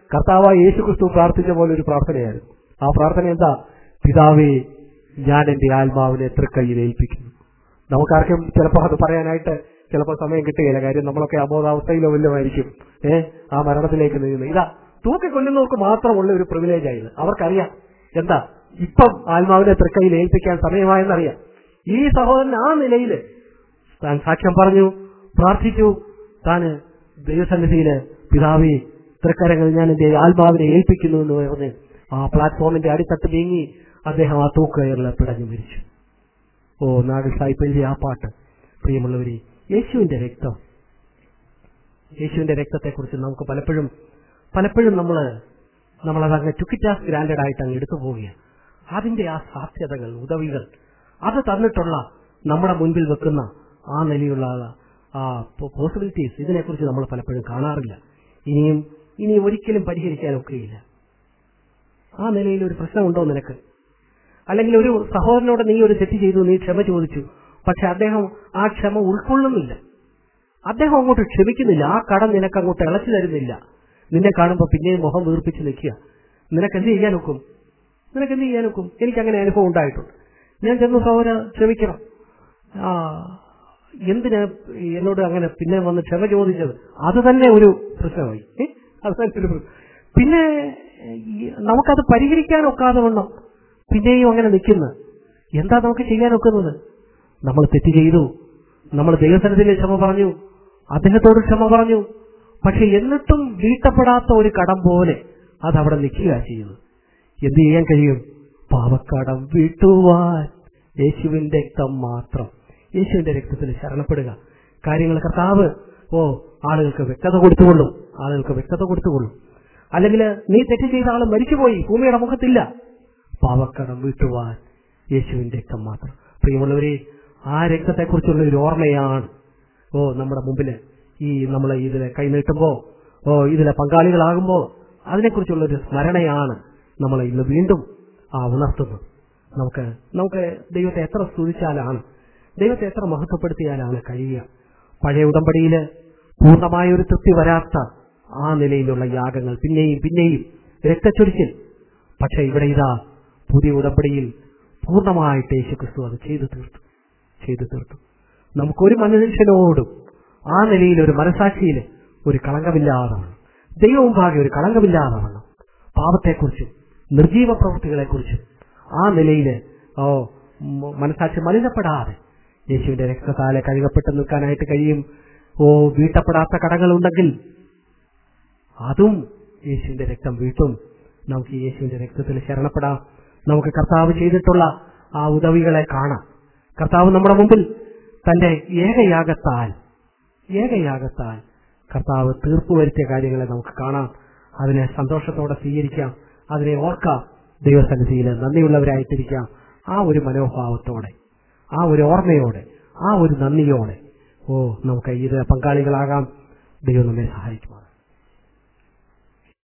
കർത്താവായ യേശു ക്രിസ്തു പ്രാർത്ഥിച്ച പോലെ ഒരു പ്രാർത്ഥനയായിരുന്നു ആ പ്രാർത്ഥന എന്താ പിതാവേ ഞാൻ എന്റെ ആത്മാവിനെ തൃക്കൈയിൽ ഏൽപ്പിക്കുന്നു നമുക്കാർക്കും ചിലപ്പോൾ അത് പറയാനായിട്ട് ചിലപ്പോൾ സമയം കിട്ടുകയില്ല കാര്യം നമ്മളൊക്കെ അബോധാവസ്ഥയിലോ വല്ലതുമായിരിക്കും ഏഹ് ആ മരണത്തിലേക്ക് നീങ്ങുന്നത് ഇതാ തൂക്കിക്കൊല്ലുന്നവർക്ക് മാത്രമുള്ള ഒരു പ്രിവിലേജ് ആയത് അവർക്കറിയാം എന്താ ഇപ്പം ആത്മാവിനെ തൃക്കൈയിൽ ഏൽപ്പിക്കാൻ സമയമായെന്നറിയാം ഈ സഹോദരൻ ആ നിലയിൽ താൻ സാക്ഷ്യം പറഞ്ഞു പ്രാർത്ഥിച്ചു താന് ദൈവസന്നിധിയില് പിതാവി തൃക്കരങ്ങൾ ഞാൻ എന്റെ ആത്മാവിനെ ഏൽപ്പിക്കുന്നു എന്ന് പറഞ്ഞ് ആ പ്ലാറ്റ്ഫോമിന്റെ അടിത്തട്ട് നീങ്ങി അദ്ദേഹം ആ തൂക്കയറിൽ പിടഞ്ഞു മരിച്ചു ഓ നാട് സായിപ്പന്റെ ആ പാട്ട് പ്രിയമുള്ളവരെ യേശുവിന്റെ രക്തം യേശുവിന്റെ രക്തത്തെക്കുറിച്ച് നമുക്ക് പലപ്പോഴും പലപ്പോഴും നമ്മൾ നമ്മളത് അങ്ങ് ചുക്കിറ്റാസ് ഗ്രാൻഡഡ് ആയിട്ട് അങ്ങ് എടുത്തു പോവുകയാണ് അതിന്റെ ആ സാധ്യതകൾ ഉദവികൾ അത് തന്നിട്ടുള്ള നമ്മുടെ മുൻപിൽ വെക്കുന്ന ആ നിലയുള്ള ആ പോസിബിലിറ്റീസ് ഇതിനെക്കുറിച്ച് നമ്മൾ പലപ്പോഴും കാണാറില്ല ഇനിയും ഇനി ഒരിക്കലും പരിഹരിക്കാൻ ഒക്കെയില്ല ആ നിലയിൽ ഒരു പ്രശ്നമുണ്ടോ നിനക്ക് അല്ലെങ്കിൽ ഒരു സഹോദരനോട് നീ ഒരു തെറ്റ് ചെയ്തു നീ ക്ഷമ ചോദിച്ചു പക്ഷെ അദ്ദേഹം ആ ക്ഷമ ഉൾക്കൊള്ളുന്നില്ല അദ്ദേഹം അങ്ങോട്ട് ക്ഷമിക്കുന്നില്ല ആ കടം നിനക്ക് അങ്ങോട്ട് ഇളച്ചു തരുന്നില്ല നിന്നെ കാണുമ്പോൾ പിന്നെയും മുഖം വീർപ്പിച്ച് നിൽക്കുക നിനക്ക് എന്ത് ചെയ്യാൻ ഒക്കും നിനക്ക് എന്ത് ചെയ്യാൻ ഒക്കും എനിക്ക് അങ്ങനെ അനുഭവം ഉണ്ടായിട്ടുണ്ട് ഞാൻ ചെന്നു സഹോദര ക്ഷമിക്കണം ആ എന്തിനാ എന്നോട് അങ്ങനെ പിന്നെ വന്ന് ക്ഷമ ചോദിച്ചത് അത് തന്നെ ഒരു പ്രശ്നമായി ഏ? അത് തന്നെ ഒരു പ്രശ്നം. പിന്നെ ഈ നമുക്കത് പരിഹരിക്കാൻ ഒക്കാതെ വണ്ണം പിന്നെയും അങ്ങനെ നിൽക്കുന്നു എന്താ നമുക്ക് ചെയ്യാൻ ഒക്കുന്നത് നമ്മൾ തെറ്റ് ചെയ്തു നമ്മൾ ദൈവസനത്തിൽ ക്ഷമ പറഞ്ഞു അദ്ദേഹത്തോട് ക്ഷമ പറഞ്ഞു പക്ഷെ എന്നിട്ടും വീട്ടപ്പെടാത്ത ഒരു കടം പോലെ അത് അവിടെ നിൽക്കുക ചെയ്യുന്നത് എന്ത് ചെയ്യാൻ കഴിയും പാവക്കടം വീട്ടുവാൻ യേശുവിന്റെ രക്തം മാത്രം യേശുവിന്റെ രക്തത്തിൽ ശരണപ്പെടുക കാര്യങ്ങൾ കർത്താവ് ഓ ആളുകൾക്ക് വ്യക്തത കൊടുത്തുകൊള്ളും ആളുകൾക്ക് വ്യക്തത കൊടുത്തുകൊള്ളും അല്ലെങ്കിൽ നീ തെറ്റ് ചെയ്ത ആൾ മരിച്ചുപോയി ഭൂമിയുടെ മുഖത്തില്ല പാവക്കടം വീട്ടുവാൻ യേശുവിന്റെ രക്തം മാത്രം പ്രിയമുള്ളവരെ ആ രക്തത്തെക്കുറിച്ചുള്ള ഒരു ഓർമ്മയാണ് ഓ നമ്മുടെ മുമ്പില് ഈ നമ്മൾ ഇതിലെ കൈനീട്ടുമ്പോ ഓ ഇതിലെ പങ്കാളികളാകുമ്പോ അതിനെക്കുറിച്ചുള്ള ഒരു സ്മരണയാണ് നമ്മൾ ഇന്ന് വീണ്ടും ആ ഉണർത്തുന്നത് നമുക്ക് നമുക്ക് ദൈവത്തെ എത്ര സ്തുതിച്ചാലാണ് ദൈവത്തെ എത്ര മഹത്വപ്പെടുത്തിയാലാണ് കഴിയുക പഴയ ഉടമ്പടിയില് പൂർണ്ണമായ ഒരു തൃപ്തി വരാത്ത ആ നിലയിലുള്ള യാഗങ്ങൾ പിന്നെയും പിന്നെയും രക്തച്ചൊരിച്ചിൽ പക്ഷെ ഇവിടെ ഇതാ പുതിയ ഉടമ്പടിയിൽ പൂർണ്ണമായിട്ട് യേശു ക്രിസ്തു അത് ചെയ്തു തീർത്തു ചെയ്തു തീർത്തു നമുക്കൊരു മനുഷ്യനോടും ആ നിലയിൽ ഒരു മനസാക്ഷിയിൽ ഒരു കളങ്കമില്ലാതാണ് ദൈവവും ഭാഗ്യ ഒരു കളങ്കമില്ലാതാണ് പാപത്തെക്കുറിച്ചും നിർജീവ പ്രവൃത്തികളെക്കുറിച്ചും ആ നിലയിൽ ഓ മ- മനസാക്ഷി മലിനപ്പെടാതെ യേശുവിന്റെ രക്തത്താലെ കഴുകപ്പെട്ട് നിൽക്കാനായിട്ട് കഴിയും ഓ വീട്ടപ്പെടാത്ത കടങ്ങളുണ്ടെങ്കിൽ അതും യേശുവിന്റെ രക്തം വീട്ടും നമുക്ക് ഈ യേശുവിന്റെ രക്തത്തിൽ ശരണപ്പെടാം നമുക്ക് കർത്താവ് ചെയ്തിട്ടുള്ള ആ ഉദവികളെ കാണാം കർത്താവ് നമ്മുടെ മുമ്പിൽ തന്റെ ഏകയാഗത്താൽ ഏകയാഗത്താൽ കർത്താവ് തീർപ്പ് വരുത്തിയ കാര്യങ്ങളെ നമുക്ക് കാണാം അതിനെ സന്തോഷത്തോടെ സ്വീകരിക്കാം അതിനെ ഓർക്കാം ദൈവസന്നിധിയിൽ നന്ദിയുള്ളവരായിട്ടിരിക്കാം ആ ഒരു മനോഭാവത്തോടെ ആ ഒരു ഓർമ്മയോടെ ആ ഒരു നന്ദിയോടെ ഓ നമുക്ക് ഇത് പങ്കാളികളാകാം ദൈവം നമ്മെ സഹായിക്കുമാണ്